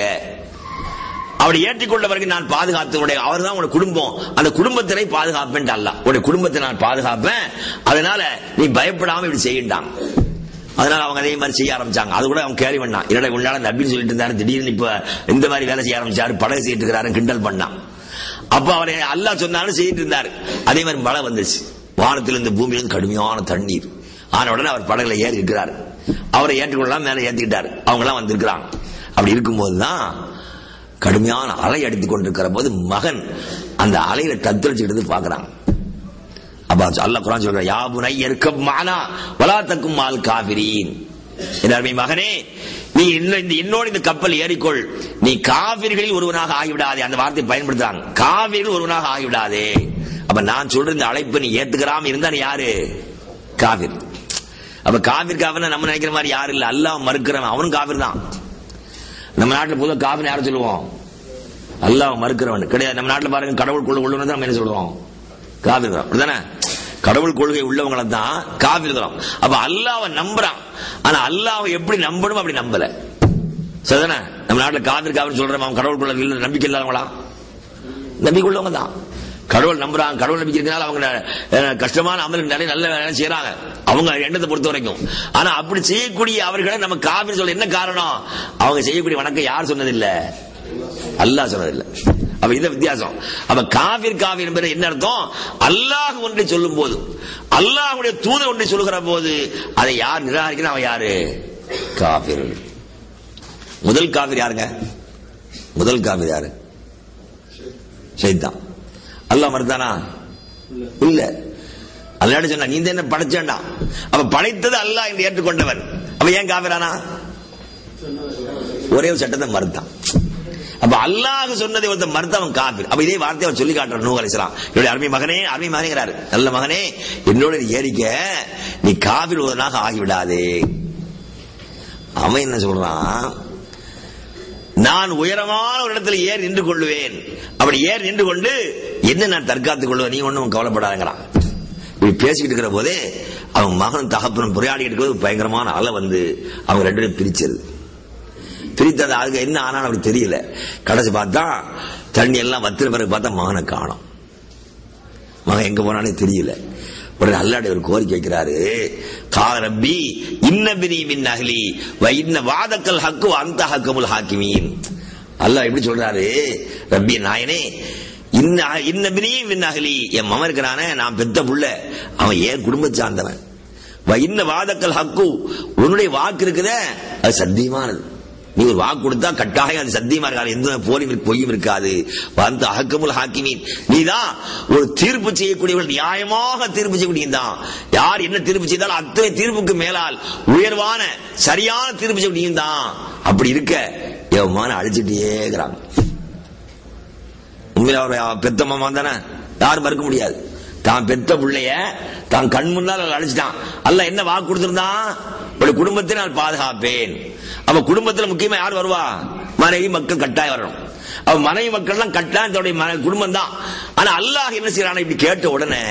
Speaker 2: அப்படி ஏற்றிக்கொண்ட வரைக்கும் நான் பாதுகாத்து உடைய அவர் தான் உடைய குடும்பம் அந்த குடும்பத்தினை பாதுகாப்பேன் அல்ல உடைய குடும்பத்தை நான் பாதுகாப்பேன் அதனால நீ பயப்படாம இப்படி செய்யண்டாம் அதனால அவங்க அதே மாதிரி செய்ய ஆரம்பிச்சாங்க அது கூட அவங்க கேள்வி பண்ணான் என்னடா உன்னால நபின்னு சொல்லிட்டு இருந்தாரு திடீர்னு இப்ப இந்த மாதிரி வேலை செய்ய ஆரம்பிச்சாரு படகு செய்யிட்டு இருக்கிறாரு கிண்டல் பண்ணான் அப்ப அவரை அல்லாஹ் சொன்னாலும் செய்யிட்டு இருந்தாரு அதே மாதிரி மழை வந்துச்சு வானத்திலிருந்து பூமியிலிருந்து கடுமையான தண்ணீர் ஆன உடனே அவர் படகுல ஏறி இருக்கிறார் அவரை ஏற்றுக்கொள்ளலாம் மேல ஏத்திக்கிட்டாரு அவங்க எல்லாம் வந்திருக்கிறாங்க அப்படி இருக்கும்போதுதான் கடுமையான அலை அடித்துக் கொண்டிருக்கிற போது மகன் அந்த அலையில தத்தளிச்சுக்கிட்டு பாக்குறான் அப்ப அல்லாஹ் குரான் சொல்ற யாபுனை எருக்கம் மானா வலாத்தக்கும் மால் காபிரீன் என் அருமை மகனே நீ இன்னும் இந்த என்னோடு இந்த கப்பல் ஏறிக்கொள் நீ காவிர்களில் ஒருவனாக ஆகிவிடாதே அந்த வார்த்தை பயன்படுத்துறாங்க காவிரில் ஒருவனாக ஆகிவிடாதே அப்ப நான் சொல்ற இந்த அழைப்பை நீ ஏத்துக்கிறாம இருந்தா நீ யாரு காவிர் அப்ப காவிர் காவிர்னா நம்ம நினைக்கிற மாதிரி யாரும் இல்ல அல்லாஹ் மறுக்கிறவன் அவனும் காவிர் தான் நம்ம நாட்டுல பொதுவாக காவிரி யாரை சொல்லுவோம் அல்லாஹ் மறுக்கிறவன் கிடையாது நம்ம நாட்டுல பாருங்க கடவுள் கொள்கை உள்ளவன் நம்ம என்ன சொல்லுவோம் காவிர்கிறோம் அப்படிதானே கடவுள் கொள்கை உள்ளவங்களை தான் காவிர்கிறோம் அப்ப அல்லாவை நம்புறான் ஆனா அல்லாவை எப்படி நம்பணும் அப்படி நம்பல சரிதானே நம்ம நாட்டுல காவிர் காவிர் சொல்றோம் அவன் கடவுள் கொள்கை இல்ல நம்பிக்கை இல்லாதவங்களா நம்பிக்கை உள்ளவங்க தான் கடவுள் நம்புறாங்க கடவுள் நம்பிக்கை இருக்கனால அவங்க அஹ், கஷ்டமான அமலுக்கு நிறைய நல்ல வேலை செய்யறாங்க அவங்க எண்ணத்தை பொறுத்த வரைக்கும் ஆனா அப்படி செய்யக்கூடிய அவர்களை நம்ம காவிரி சொல்ல என்ன காரணம் அவங்க செய்யக்கூடிய வணக்கம் யார் சொன்னதில்ல அல்லாஹ் சொன்னதில்லை அப்ப இந்த வித்தியாசம் அப்ப காவிர் காவிர் என்பது என்ன அர்த்தம் அல்லாஹ் ஒன்றை சொல்லும் போது அல்லாஹ்வுடைய தூதர் ஒன்றை சொல்லுகிற போது அதை யார் நிராகரிக்கணும் அவன் யாரு காவிர் முதல் காவிர் யாருங்க முதல் காவிர் யாரு ஷைத்தான் அல்லாஹ் மறுத்தானா இல்ல அல்லாட சொன்னா நீ தான் என்ன படைச்சேன்டா அப்ப படைத்தது அல்லாஹ் என்று ஏற்றுக்கொண்டவன் அப்ப ஏன் காவிரானா ஒரே ஒரு சட்டத்தை மறுத்தான் அப்ப அல்லாஹ் சொன்னதை ஒருத்தன் மறுத்தவன் காபிர் அப்ப இதே வார்த்தையை அவன் சொல்லி காட்டுற நூ அலிஸ்லாம் என்னுடைய அருமை மகனே அருமை மகனேங்கிறாரு நல்ல மகனே என்னோட நீ ஏறிக்க நீ காபிர் ஒருவனாக ஆகிவிடாதே அவன் என்ன சொல்றான் நான் உயரமான ஒரு இடத்துல ஏறி நின்று கொள்ளுவேன் அப்படி ஏறி நின்று கொண்டு என்ன நான் தற்காத்துக் கொள்வேன் நீ ஒண்ணும் கவலைப்படாதங்கிறான் இப்படி பேசிக்கிட்டு இருக்கிற போதே அவன் மகனும் தகப்பனும் புரையாடிக்கிட்டு இருக்கிறது பயங்கரமான அலை வந்து அவங்க ரெண்டு பேரும் பிரிச்சது பிரித்தது அதுக்கு என்ன ஆனான்னு அப்படி தெரியல கடைசி பார்த்தா தண்ணி எல்லாம் வத்திர பிறகு பார்த்தா மகனை காணோம் மகன் எங்க போனானே தெரியல உடனே அல்லாடி ஒரு கோரிக்கை வைக்கிறாரு கால ரப்பி இன்ன பிரி மின் அகலி வ இன்ன வாதக்கல் ஹக்கு அந்த ஹக்கமுல் ஹாக்கிமீன் அல்லாஹ் எப்படி சொல்றாரு ரப்பி நாயனே இன்ன இன்ன பிரி மின் அகலி என் மகன் இருக்கிறானே நான் பெத்த புள்ள அவன் ஏன் குடும்பத்தை சார்ந்தவன் வ இன்ன வாதக்கல் ஹக்கு உன்னுடைய வாக்கு இருக்குதே அது சத்தியமானது நீ ஒரு வாக்கு கொடுத்தா கட்டாயம் அது சத்தியமா இருக்காது எந்த போலியும் இருக்கு, பொய்யும் இருக்காது வந்து அகக்கமுல் ஹாக்கிமீன் நீதான் ஒரு தீர்ப்பு செய்யக்கூடியவர்கள் நியாயமாக தீர்ப்பு செய்யக்கூடிய தான் யார் என்ன தீர்ப்பு செய்தாலும் அத்தனை தீர்ப்புக்கு மேலால் உயர்வான சரியான தீர்ப்பு செய்யக்கூடிய தான் அப்படி இருக்க எவமான அழிச்சிட்டேங்கிறாங்க உண்மையில அவர் பெத்த மாமா தானே யாரும் மறுக்க முடியாது தான் பெத்த பிள்ளைய தான் கண் முன்னால் அவன் அழிச்சிட்டான் அல்ல என்ன வாக்கு கொடுத்திருந்தான் ஒரு குடும்பத்தை நான் பாதுகாப்பேன் அப்ப குடும்பத்துல முக்கியமா யார் வருவா மனைவி மக்கள் கட்டாயம் வரணும் அப்ப மனைவி மக்கள்லாம் கட்டாயம் தன்னுடைய மன- குடும்பம் தான் ஆனா அல்லாஹ் என்ன செய்யறான் இப்படி கேட்ட உடனே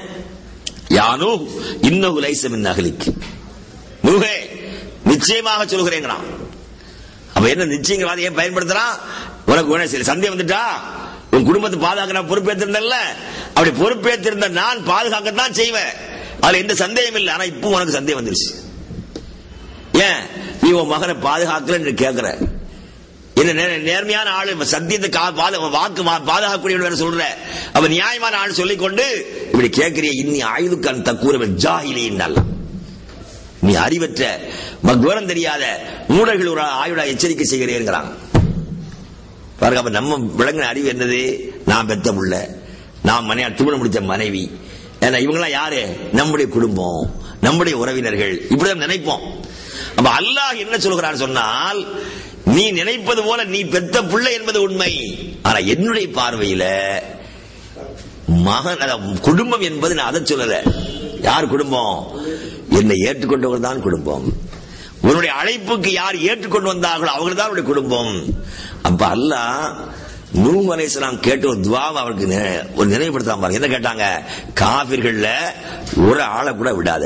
Speaker 2: யானு இன்னகு லைசமின் நகலிக்கு நூகே நிச்சயமாக சொல்கிறேங்கிறான் அப்ப என்ன நிச்சயங்கிறவாத ஏன் பயன்படுத்துறான் உனக்கு உடனே சரி சந்தேகம் வந்துட்டா உன் குடும்பத்தை பாதுகாக்க நான் பொறுப்பேற்றிருந்தேன்ல அப்படி பொறுப்பேற்றிருந்த நான் பாதுகாக்கத்தான் செய்வேன் அதுல எந்த சந்தேகம் இல்லை ஆனா இப்போ உனக்கு சந்தேகம் வந்துருச்சு ஏன் நீ நீ உன் மகனை பாதுகாக்கலன்னு கேட்கிற என்ன நே- நேர்மையான ஆளு சத்தியத்தை கா- பாத- வாக்கு மா- பாதுகாக்கக்கூடிய வேற சொல்ற அவ நியாயமான ஆள் சொல்லிக் கொண்டு இப்படி கேட்கிறிய இன்னி ஆயுதுக்கான் தக்கூறவன் ஜாகிலியின் அல்ல நீ அறிவற்ற மக்வரம் தெரியாத மூடர்கள் ஒரு ஆயுட எச்சரிக்கை செய்கிறேங்கிறாங்க பாருங்க அப்ப நம்ம விளங்கின அறிவு என்னது நான் பெத்த புள்ள நான் மனையா திருமணம் முடிச்ச மனைவி ஏன்னா இவங்கெல்லாம் யாரு நம்முடைய குடும்பம் நம்முடைய உறவினர்கள் இப்படிதான் நினைப்போம் அப்ப அல்லாஹ் என்ன சொல்கிறான் சொன்னால் நீ நினைப்பது போல நீ பெத்த பிள்ளை என்பது உண்மை ஆனா என்னுடைய பார்வையில மகன் அதாவது குடும்பம் என்பது நான் அதை சொல்லல யார் குடும்பம் என்னை ஏற்றுக்கொண்டவர் தான் குடும்பம் உன்னுடைய அழைப்புக்கு யார் ஏற்றுக்கொண்டு வந்தார்களோ அவர்கள் தான் உன்னுடைய குடும்பம் அப்ப அல்லாஹ் நூஹ் அலைஹிஸ்ஸலாம் கேட்ட ஒரு துவாவை அவருக்கு நி- ஒரு நினைவுபடுத்தாம பாருங்க என்ன கேட்டாங்க காபிர்கள்ல ஒரு ஆளை கூட விடாத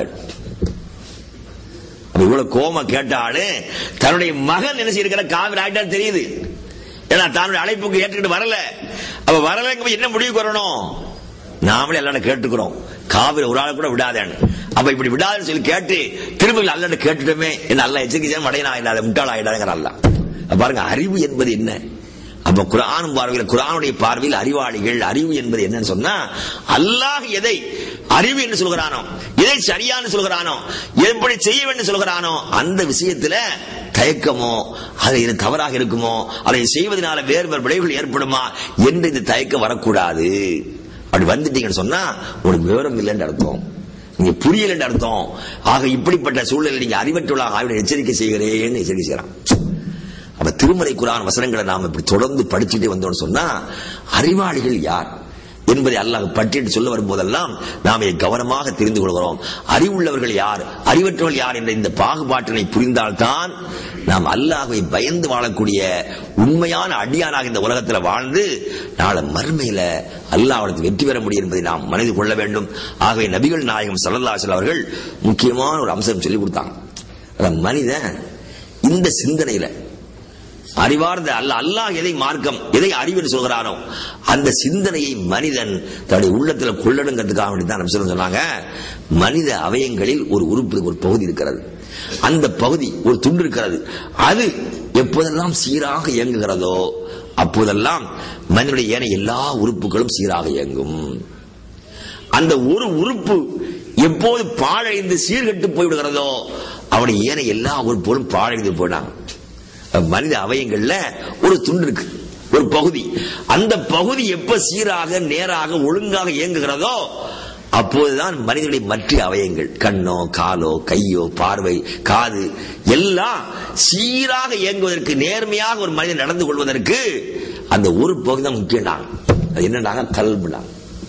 Speaker 2: அப்ப இவ்வளவு கோமா கேட்ட ஆளு தன்னுடைய மகன் என்ன செய்யிருக்கிற காவிரி ஆயிட்டான்னு தெரியுது ஏன்னா தன்னுடைய அழைப்புக்கு ஏற்றுக்கிட்டு வரல அப்ப வரலங்க என்ன முடிவுக்கு வரணும் நாமளே அல்லாட கேட்டுக்கிறோம் காவிரி ஒரு ஆளை கூட விடாதேன்னு அப்ப இப்படி விடாதுன்னு சொல்லி கேட்டு திரும்ப அல்லாட கேட்டுட்டோமே என்ன அல்ல எச்சரிக்கை மடையன் ஆயிடாத முட்டாள் ஆயிடாதுங்கிற அல்ல அப்ப பாருங்க அறிவு என்பது என்ன அப்ப குரான் பார்வையில் குரானுடைய பார்வையில் அறிவாளிகள் அறிவு என்பது என்னன்னு சொன்னா அல்லாஹ் எதை அறிவு என்று சொல்கிறானோ எதை சரியான்னு சொல்கிறானோ எப்படி செய்ய வேண்டும் சொல்கிறானோ அந்த விஷயத்துல தயக்கமோ அது இது தவறாக இருக்குமோ அதை செய்வதனால வேறு வேறு விளைவுகள் ஏற்படுமா என்று இந்த தயக்கம் வரக்கூடாது அப்படி வந்துட்டீங்கன்னு சொன்னா உங்களுக்கு விவரம் இல்லைன்னு அர்த்தம் நீங்க புரியலன்னு அர்த்தம் ஆக இப்படிப்பட்ட சூழ்நிலை நீங்க அறிவற்றுள்ள ஆய்வு எச்சரிக்கை செய்கிறேன்னு எச்சரிக்கை செய்யறான் அப்ப திருமறை குரான் வசனங்களை நாம இப்படி தொடர்ந்து படிச்சுட்டே வந்தோம்னு சொன்னா அறிவாளிகள் யார் என்பதை அல்லாஹ் பட்டியலிட்டு சொல்ல வரும்போதெல்லாம் நாம் இதை கவனமாக தெரிந்து கொள்கிறோம் அறிவுள்ளவர்கள் யார் அறிவற்றவர்கள் யார் என்ற இந்த பாகுபாட்டினை புரிந்தால்தான் நாம் அல்லாஹ்வை பயந்து வாழக்கூடிய உண்மையான அடியானாக இந்த உலகத்தில் வாழ்ந்து நாளை மறுமையில அல்லாஹ்விடத்தில் வெற்றி பெற முடியும் என்பதை நாம் மனதில் கொள்ள வேண்டும் ஆகவே நபிகள் நாயகம் ஸல்லல்லாஹு அலைஹி வஸல்லம் அவர்கள் முக்கியமான ஒரு அம்சம் சொல்லிக் கொடுத்தாங்க அதான் மனிதன் இந்த சிந்தனையில அறிவார்ந்த அல்ல அல்லாஹ் எதை மார்க்கம் எதை அறிவுன்னு சொல்கிறானோ அந்த சிந்தனையை மனிதன் தன்னுடைய உள்ளத்தில் கொள்ளணுங்கிறதுக்காக வேண்டி தான் நம்ம சொல்ல சொன்னாங்க மனித அவயங்களில் ஒரு உறுப்பு ஒரு பகுதி இருக்கிறது அந்த பகுதி ஒரு துண்டு இருக்கிறது அது எப்போதெல்லாம் சீராக இயங்குகிறதோ அப்போதெல்லாம் மனிதனுடைய ஏனைய எல்லா உறுப்புகளும் சீராக இயங்கும் அந்த ஒரு உறுப்பு எப்போது பாழடைந்து சீர்கெட்டு போய்விடுகிறதோ அவனுடைய ஏனைய எல்லா உறுப்புகளும் பாழடைந்து போயிடாங்க மனித அவயங்கள்ல ஒரு துண்டு இருக்கு ஒரு பகுதி அந்த பகுதி எப்ப சீராக நேராக ஒழுங்காக இயங்குகிறதோ அப்போதுதான் மனிதனுடைய மற்ற அவயங்கள் கண்ணோ காலோ கையோ பார்வை காது எல்லாம் சீராக இயங்குவதற்கு நேர்மையாக ஒரு மனிதன் நடந்து கொள்வதற்கு அந்த ஒரு பகுதி தான் முக்கியம் அது என்னடாங்க கல்புனாங்க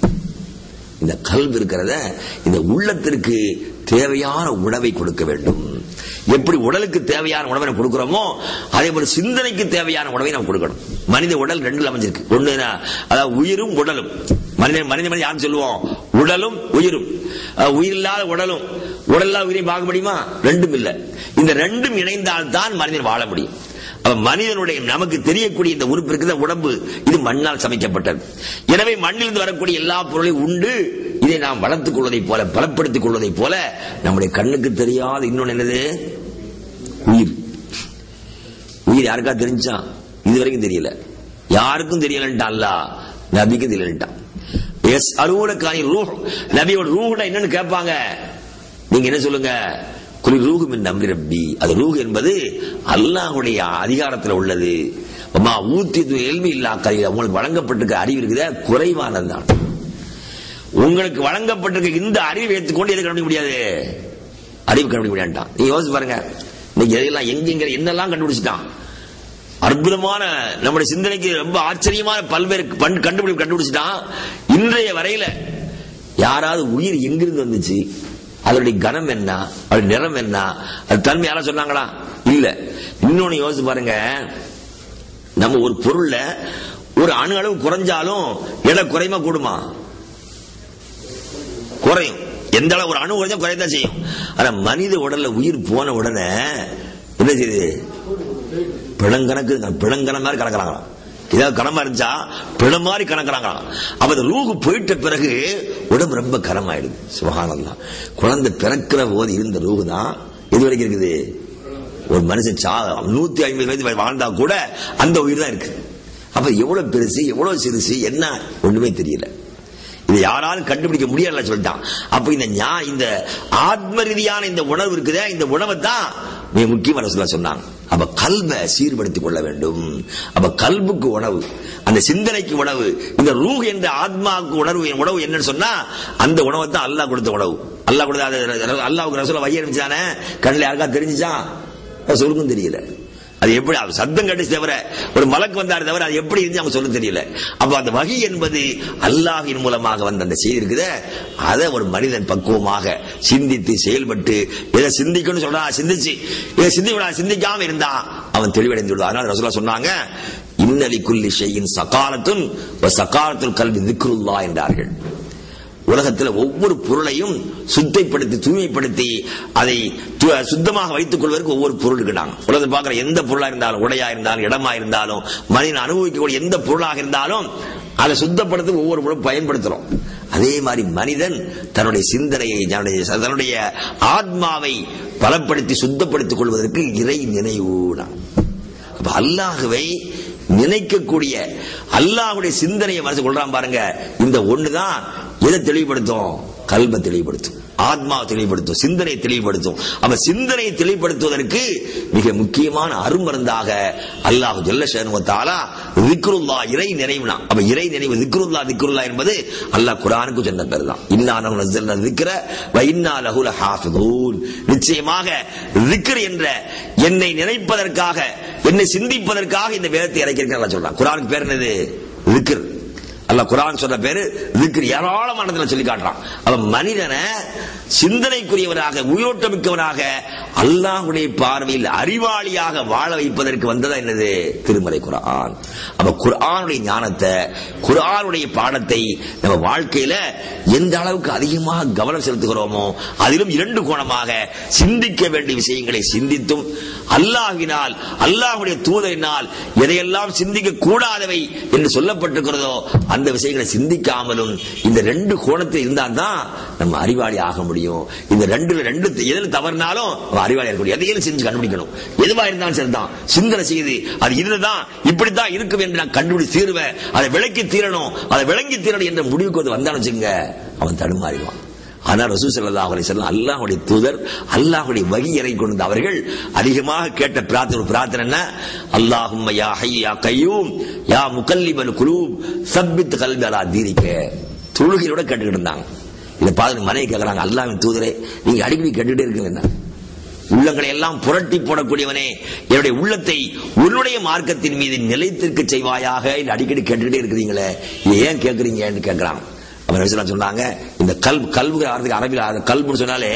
Speaker 2: இந்த கல்வி இருக்கிறத இந்த உள்ளத்திற்கு தேவையான உணவை கொடுக்க வேண்டும் எப்படி உடலுக்கு தேவையான உணவை நம்ம கொடுக்கிறோமோ அதே போல சிந்தனைக்கு தேவையான உணவை நம்ம கொடுக்கணும் மனித உடல் ரெண்டுல அமைஞ்சிருக்கு ஒண்ணு அதாவது உயிரும் உடலும் மனித மனித மனித யாரும் சொல்லுவோம் உடலும் உயிரும் அஹ் உயிர் இல்லாத உடலும் உடல் இல்லாத உயிரை பார்க்க முடியுமா ரெண்டும் இல்ல இந்த ரெண்டும் இணைந்தால் தான் மனிதன் வாழ முடியும் அப்ப மனிதனுடைய நமக்கு தெரியக்கூடிய இந்த உறுப்பு இருக்கிற உடம்பு இது மண்ணால் சமைக்கப்பட்டது எனவே மண்ணிலிருந்து வரக்கூடிய எல்லா பொருளையும் உண்டு இதை நாம் வளர்த்துக் கொள்வதை போல பலப்படுத்திக் கொள்வதை போல நம்முடைய கண்ணுக்கு தெரியாத இன்னொன்னு என்னது உயிர் உயிர் யாருக்கா தெரிஞ்சா இது வரைக்கும் தெரியல யாருக்கும் தெரியலன்ட்டான் அல்ல நபிக்கு தெரியலன்ட்டான் எஸ் அருவனுக்கான ரூஹ் நபியோட ரூஹ்னா என்னன்னு கேட்பாங்க நீங்க என்ன சொல்லுங்க குலி ரூஹு மின் நம்பி ரப்பி அது ரூஹ் என்பது அல்லாஹுடைய அதிகாரத்தில் உள்ளது அம்மா ஊத்தி எல்மி இல்லா கரையில் உங்களுக்கு வழங்கப்பட்டிருக்க அறிவு இருக்குதா குறைவானதுதான் உங்களுக்கு வழங்கப்பட்டிருக்க இந்த அறிவு ஏற்றுக்கொண்டு எது கண்டுபிடிக்க முடியாது அறிவு கண்டுபிடிக்க முடியாட்டான் நீங்க யோசிச்சு பாருங்க இன்னைக்கு எதையெல்லாம் எங்கெங்க என்னெல்லாம் கண்டுபிடிச்சிட்டான் அற்புதமான நம்முடைய சிந்தனைக்கு ரொம்ப ஆச்சரியமான பல்வேறு பண் கண்டுபிடிப்பு கண்டுபிடிச்சிட்டான் இன்றைய வரையில யாராவது உயிர் எங்கிருந்து வந்துச்சு அதனுடைய கனம் என்ன அதோட நிறம் என்ன அது தன்மை யாரா சொன்னாங்களா இல்ல இன்னொன்னு யோசிச்சு பாருங்க நம்ம ஒரு பொருள்ல ஒரு அணு அளவு குறைஞ்சாலும் எடை குறையுமா கூடுமா குறையும் எந்த அளவு ஒரு அணு குறைஞ்சா குறையத்தான் செய்யும் ஆனா மனித உடல்ல உயிர் போன உடனே என்ன செய்யுது பிணங்கணக்கு பிணங்கண மாதிரி கணக்குறாங்களாம் ஏதாவது கனமா இருந்துச்சா பிணம் மாதிரி கணக்குறாங்களாம் அப்ப அந்த ரூகு போயிட்ட பிறகு உடம்பு ரொம்ப கனமாயிடுது சுகானந்தான் குழந்தை பிறக்கிற போது இருந்த ரூகு தான் எது வரைக்கும் இருக்குது ஒரு மனுஷன் சா நூத்தி ஐம்பது வயது வாழ்ந்தா கூட அந்த உயிர் தான் இருக்கு அப்ப எவ்வளவு பெருசு எவ்வளவு சிறுசு என்ன ஒண்ணுமே தெரியல இது யாராலும் கண்டுபிடிக்க முடியல சொல்லிட்டான் அப்ப இந்த ஞா இந்த ஆத்ம ரீதியான இந்த உணர்வு இருக்குதே இந்த உணவை தான் மிக முக்கியமான சொல்ல சொன்னாங்க அப்ப கல்வை சீர்படுத்திக் கொள்ள வேண்டும் அப்ப கல்புக்கு உணவு அந்த சிந்தனைக்கு உணவு இந்த ரூஹ் என்ற ஆத்மாவுக்கு உணர்வு உணவு என்னன்னு சொன்னா அந்த உணவை தான் அல்லாஹ் கொடுத்த உணவு அல்லாஹ் கொடுத்த அது அல்லாவுக்கு ரசூல வைய இருந்துச்சானே கண்ணில் யாருக்கா தெரிஞ்சுச்சான் சொல்லுக்கும் தெரியல அது எப்படி அது சத்தம் கட்டி தவிர ஒரு மலக்கு வந்தாரு தவிர அது எப்படி இருந்து அவங்க சொல்ல தெரியல அப்ப அந்த வகை என்பது அல்லாஹின் மூலமாக வந்த அந்த செய்தி இருக்குதே அதை ஒரு மனிதன் பக்குவமாக சிந்தித்து செயல்பட்டு எதை சிந்திக்கணும்னு சொல்றா சிந்திச்சு இதை சிந்திவிடா சிந்திக்காம இருந்தா அவன் தெளிவடைந்து விடுவான் அதனால ரசூலா சொன்னாங்க இன்னலி குல்லி ஷையின் சகாலத்துன் சகாலத்துல் கல்வி திக்ருல்லா என்றார்கள் உலகத்தில் ஒவ்வொரு பொருளையும் சுத்தைப்படுத்தி தூய்மைப்படுத்தி அதை து- சுத்தமாக வைத்துக் கொள்வதற்கு ஒவ்வொரு பொருள் இருக்காங்க உலகத்தில் பார்க்கிற எந்த பொருளா இருந்தாலும் உடையா இருந்தாலும் இடமா இருந்தாலும் மனிதன் அனுபவிக்கக்கூடிய எந்த பொருளாக இருந்தாலும் அதை சுத்தப்படுத்த ஒவ்வொரு பொருளும் பயன்படுத்துறோம் அதே மாதிரி மனிதன் தன்னுடைய சிந்தனையை தன்னுடைய தன்னுடைய ஆத்மாவை பலப்படுத்தி சுத்தப்படுத்திக் கொள்வதற்கு இறை நினைவு அப்ப அல்லாஹுவை நினைக்கக்கூடிய அல்லாஹுடைய சிந்தனையை மனசு கொள்றான் பாருங்க இந்த ஒண்ணுதான் எதை தெளிவுபடுத்தும் கல்வை தெளிவுபடுத்தும் ஆத்மாவை தெளிவுபடுத்தும் சிந்தனை தெளிவுபடுத்தும் அப்ப சிந்தனையை தெளிவுபடுத்துவதற்கு மிக முக்கியமான அருமருந்தாக அல்லாஹ் ஜல்ல ஷேனுவத்தாலா திக்ருல்லா இறை நினைவுனா அப்ப இறை நினைவு திக்ருல்லா திக்ருல்லா என்பது அல்லாஹ் குரானுக்கு சொன்ன பேர் தான் இன்னா நஹு நஸ்ஸல்னா திக்ர வ இன்னா லஹு லஹாஃபிதூன் நிச்சயமாக திக்ர் என்ற என்னை நினைப்பதற்காக என்னை சிந்திப்பதற்காக இந்த வேதத்தை இறக்கியிருக்க அல்லாஹ் சொல்றான் குரானுக்கு பேர் என்னது திக்ர் அல்லாஹ் குரான் சொன்ன பேரு திக்ர் ஏராளமானதுல சொல்லி காட்டுறான் அவன் மனிதனை சிந்தனைக்குரியவராக உயிரோட்டமிக்கவராக அல்லாஹ்வுடைய பார்வையில் அறிவாளியாக வாழ வைப்பதற்கு வந்ததா என்னது திருமலை குரான் அப்ப குர்ஆனுடைய ஞானத்தை குர்ஆனுடைய பாடத்தை நம்ம வாழ்க்கையில எந்த அளவுக்கு அதிகமாக கவனம் செலுத்துகிறோமோ அதிலும் இரண்டு கோணமாக சிந்திக்க வேண்டிய விஷயங்களை சிந்தித்தும் அல்லாஹ்வினால் அல்லாஹ்வுடைய தூதரினால் எதையெல்லாம் சிந்திக்க கூடாதவை என்று சொல்லப்பட்டிருக்கிறதோ அந்த விஷயங்களை சிந்திக்காமலும் இந்த ரெண்டு கோணத்தில் இருந்தால் தான் நம்ம அறிவாளி ஆக முடியும் இந்த ரெண்டுல ரெண்டு எதில் தவறினாலும் அவன் அறிவாளி இருக்க முடியும் எதையும் செஞ்சு கண்டுபிடிக்கணும் எதுவா இருந்தாலும் சரிதான் சிந்தனை செய்து அது இதுதான் இப்படித்தான் இருக்கும் என்று நான் கண்டுபிடி தீருவேன் அதை விளக்கி தீரணும் அதை விளங்கி தீரணும் என்ற முடிவுக்கு வந்து வந்தான்னு வச்சுங்க அவன் தடுமாறிடுவான் ஆனால் ரசூ ஸல்லல்லாஹு அலைஹி வஸல்லம் அல்லாஹ்வுடைய தூதர் அல்லாஹ்வுடைய வகி இறங்கி கொண்டு அவர்கள் அதிகமாக கேட்ட பிரார்த்தனை ஒரு பிரார்த்தனை என்ன அல்லாஹும்ம யா ஹய்ய் யா கய்யூம் யா முகல்லிபல் குலூப் சப்பித் கல்பி அலா தீனிக்க தொழுகையோட கேட்டுக்கிட்டு இருந்தாங்க இதை பார்த்து மனைவி கேட்கறாங்க அல்லாஹ்வின் தூதரே நீங்க அடிக்கடி கேட்டுக்கிட்டே இருக்கீங்க என்ன உள்ளங்களை எல்லாம் புரட்டி போடக்கூடியவனே என்னுடைய உள்ளத்தை உன்னுடைய மார்க்கத்தின் மீது நிலைத்திருக்க செய்வாயாக என்று அடிக்கடி கேட்டுக்கிட்டே இருக்கிறீங்களே இதை ஏன் கேட்கறீங்கன்னு கேட்கிறான் அவர் நபிசல்லாம் சொன்னாங்க இந்த கல்பு கல்புங்கிற வார்த்தைக்கு அரபியில் கல்புன்னு சொன்னாலே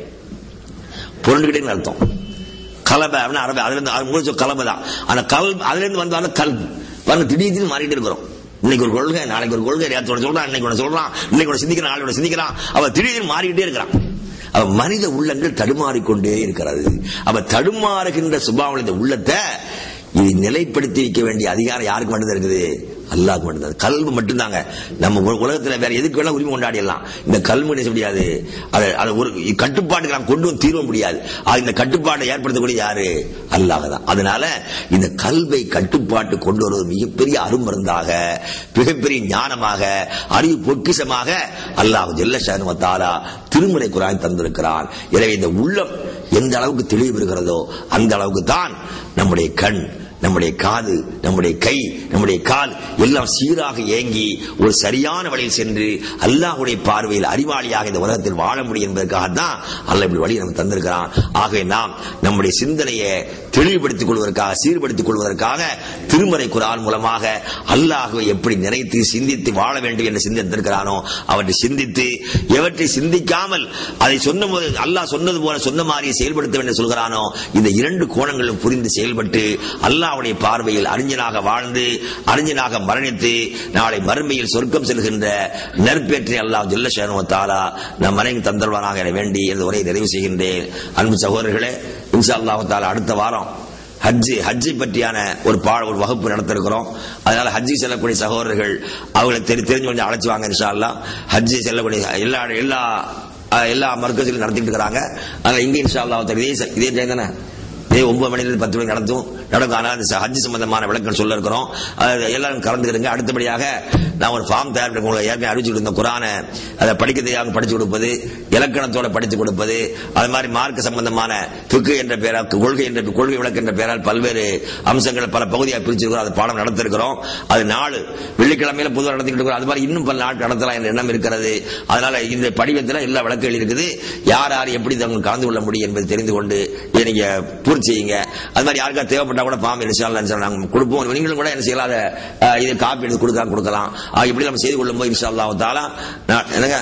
Speaker 2: புரண்டுகிட்டே அர்த்தம் கலபை அப்படின்னு அரபி அதுல இருந்து அது முடிச்ச கலபை தான் அந்த கல் அதுல இருந்து வந்தாலும் கல்பு பாருங்க திடீர்னு மாறிட்டு இருக்கிறோம் இன்னைக்கு ஒரு கொள்கை நாளைக்கு ஒரு கொள்கை நேரத்தோட சொல்றான் இன்னைக்கு ஒன்று சொல்றான் இன்னைக்கு ஒன்று சிந்திக்கிறான் நாளைக்கு சிந்திக்கிறான் அவ திடீர்னு மாறிக்கிட்டே இருக்கிறான் அவ மனித உள்ளங்கள் தடுமாறிக்கொண்டே இருக்கிறது அவ தடுமாறுகின்ற சுபாவம் இந்த உள்ளத்தை இது நிலைப்படுத்தி வைக்க வேண்டிய அதிகாரம் யாருக்கு மட்டும்தான் இருக்குது அல்லாஹ்க்கு மட்டும்தான் கல்வி மட்டும்தாங்க நம்ம உ- உலகத்துல வேற எதுக்கு வேணா உரிமை கொண்டாடிடலாம் இந்த கல்வி என்ன செய்ய முடியாது அதை அதை ஒரு கட்டுப்பாட்டுக்கு நாம் கொண்டு வந்து தீர்வ முடியாது அது இந்த கட்டுப்பாட்டை ஏற்படுத்தக்கூடிய யாரு அல்லாஹ் தான் அதனால இந்த கல்வை கட்டுப்பாட்டு கொண்டு வருவது மிகப்பெரிய அருமருந்தாக மிகப்பெரிய ஞானமாக அறிவு பொக்கிஷமாக அல்லாஹ் ஜெல்ல ஷானுவத்தாலா திருமுறை குரான் தந்திருக்கிறான் எனவே இந்த உள்ளம் எந்த அளவுக்கு தெளிவு பெறுகிறதோ அந்த அளவுக்கு தான் நம்முடைய கண் நம்முடைய காது நம்முடைய கை நம்முடைய கால் எல்லாம் சீராக இயங்கி ஒரு சரியான வழியில் சென்று அல்லாஹ்வுடைய பார்வையில் அறிவாளியாக இந்த உலகத்தில் வாழ முடியும் என்பதற்காக தான் அல்லாஹ் இப்படி வழி நமக்கு தந்திருக்கிறான் ஆகவே நாம் நம்முடைய சிந்தனையை தெளிவுபடுத்திக் கொள்வதற்காக சீர்படுத்திக் கொள்வதற்காக திருமறை குரான் மூலமாக அல்லாஹ்வை எப்படி நினைத்து சிந்தித்து வாழ வேண்டும் என்று சிந்தித்திருக்கிறானோ அவற்றை சிந்தித்து எவற்றை சிந்திக்காமல் அதை சொன்ன போது அல்லாஹ் சொன்னது போல சொன்ன மாதிரி செயல்படுத்த வேண்டும் என்று சொல்கிறானோ இந்த இரண்டு கோணங்களும் புரிந்து செயல்பட்டு அல்லாஹ்வுடைய பார்வையில் அறிஞனாக வாழ்ந்து அறிஞனாக மரணித்து நாளை மறுமையில் சொர்க்கம் செல்கின்ற நெற்பேற்றை அல்லாஹ் ஜல்ல ஷேனுவத்தாலா நம் மனைவி தந்தல்வானாக என வேண்டி இந்த உரையை நிறைவு செய்கின்றேன் அன்பு சகோதரர்களே இன்ஷா அல்லாஹ் தாலா அடுத்த வாரம் ஹஜ்ஜி ஹஜ்ஜை பற்றியான ஒரு பா ஒரு வகுப்பு நடத்திருக்கிறோம் அதனால ஹஜ்ஜி செல்லக்கூடிய சகோதரர்கள் அவங்களை தெரி தெரிஞ்சு கொஞ்சம் அழைச்சு வாங்க இன்ஷா அல்லாஹ் ஹஜ்ஜி செல்லக்கூடிய எல்லா எல்லா அஹ், எல்லா மர்க்கத்திலும் நடத்திட்டு இருக்கிறாங்க அதனால இங்கே இன்ஷா அல்லாஹ் இதே ச- இதே டைம் தானே இதே ஒன்பது மணிலிருந்து பத்து மணி நடத்தும் நடக்கும் ஆனால் அந்த ஹஜ் சம்பந்தமான விளக்கம் சொல்ல இருக்கிறோம் அது எல்லாரும் கலந்துக்கிறங்க அடுத்தபடியாக நான் ஒரு ஃபார்ம் தயார் பண்ணி உங்களுக்கு ஏற்கனவே அறிவிச்சுட்டு இருந்த குரானை அதை படிக்க தெரியாம படிச்சு கொடுப்பது இலக்கணத்தோட படித்து கொடுப்பது அது மாதிரி மார்க்க சம்பந்தமான ஃபிக்கு என்ற பெயரால் கொள்கை என்ற கொள்கை விளக்கு என்ற பெயரால் பல்வேறு அம்சங்கள் பல பகுதியாக பிரிச்சிருக்கிறோம் அது பாடம் நடத்திருக்கிறோம் அது நாலு வெள்ளிக்கிழமையில பொதுவாக நடத்திட்டு இருக்கிறோம் அது மாதிரி இன்னும் பல நாள் நடத்தலாம் என்ற எண்ணம் இருக்கிறது அதனால இந்த படிவத்தில் எல்லா விளக்குகள் இருக்குது யார் யார் எப்படி தங்க கலந்து கொள்ள முடியும் என்பதை தெரிந்து கொண்டு இதை நீங்க பூர்த்தி செய்யுங்க அது மாதிரி யாருக்கா தேவைப்பட்டா கூட பாம் இன்ஷால்லா நாங்கள் கொடுப்போம் நீங்களும் கூட என்ன செய்யலாம் அதை அஹ், இது காப்பி எடுத்து கொடுக்கலாம் கொடுக்கலாம் ஆஹ், இப்படி நம்ம செய்து கொள்ளும் போது இன்ஷா அல்லாஹ் தாலா நான் என்னங்க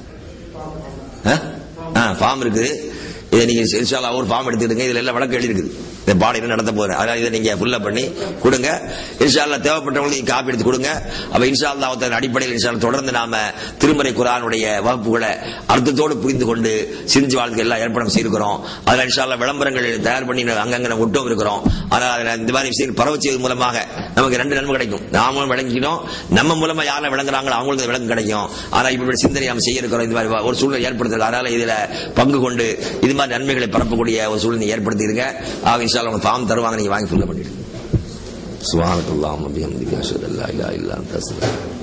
Speaker 2: ஃபார்ம் இருக்குது இதை நீங்க இன்ஷால்லா ஒரு ஃபார்ம் எடுத்துக்கிடுங்க இதுல எல்லாம் விளக்கு எழுதி இருக்குது இந்த பாடம் என்ன நடத்த போறேன் அதனால இதை நீங்க ஃபுல்லா பண்ணி கொடுங்க இன்ஷால்லா தேவைப்பட்டவங்களுக்கு நீங்க காப்பி எடுத்து கொடுங்க அப்ப இன்ஷால்லா அதன் அடிப்படையில் இன்ஷால்லா தொடர்ந்து நாம திருமறை குரானுடைய வகுப்புகளை அர்த்தத்தோடு புரிந்து கொண்டு சிரிஞ்சு வாழ்க்கை எல்லாம் ஏற்பாடு செய்திருக்கிறோம் அதுல இன்ஷால்லா விளம்பரங்கள் தயார் பண்ணி அங்கங்க நம்ம விட்டும் இருக்கிறோம் அதனால அதுல இந்த மாதிரி விஷயங்கள் பரவ செய்வது மூலமாக நமக்கு ரெண்டு நன்மை கிடைக்கும் நாமளும் விளங்கிக்கணும் நம்ம மூலமா யாரெல்லாம் விளங்குறாங்களோ அவங்களுக்கு விளங்கு கிடைக்கும் ஆனா இப்படி சிந்தனை நம்ம செய்ய இருக்கிறோம் இந்த மாதிரி ஒரு சூழ்நிலை ஏற்படுத்துறது அதனால இதுல பங்கு கொண்டு இது மாதிரி நன்மைகளை பரப்பக்கூடிய ஒரு சூழ்நிலை ஏற்படுத்திடுங்க ஆக இன்ஷால்லா உங்க ஃபார்ம் தருவாங்க நீங்க வாங்கி ஃபுல்லா பண்ணிடுங்க சுபானத்துல்லாஹ் பிஹம்திஹி அஷ்ஹது அல்லா இலாஹா இல்லா அன்த அஸ்தக்ஃபிருக்க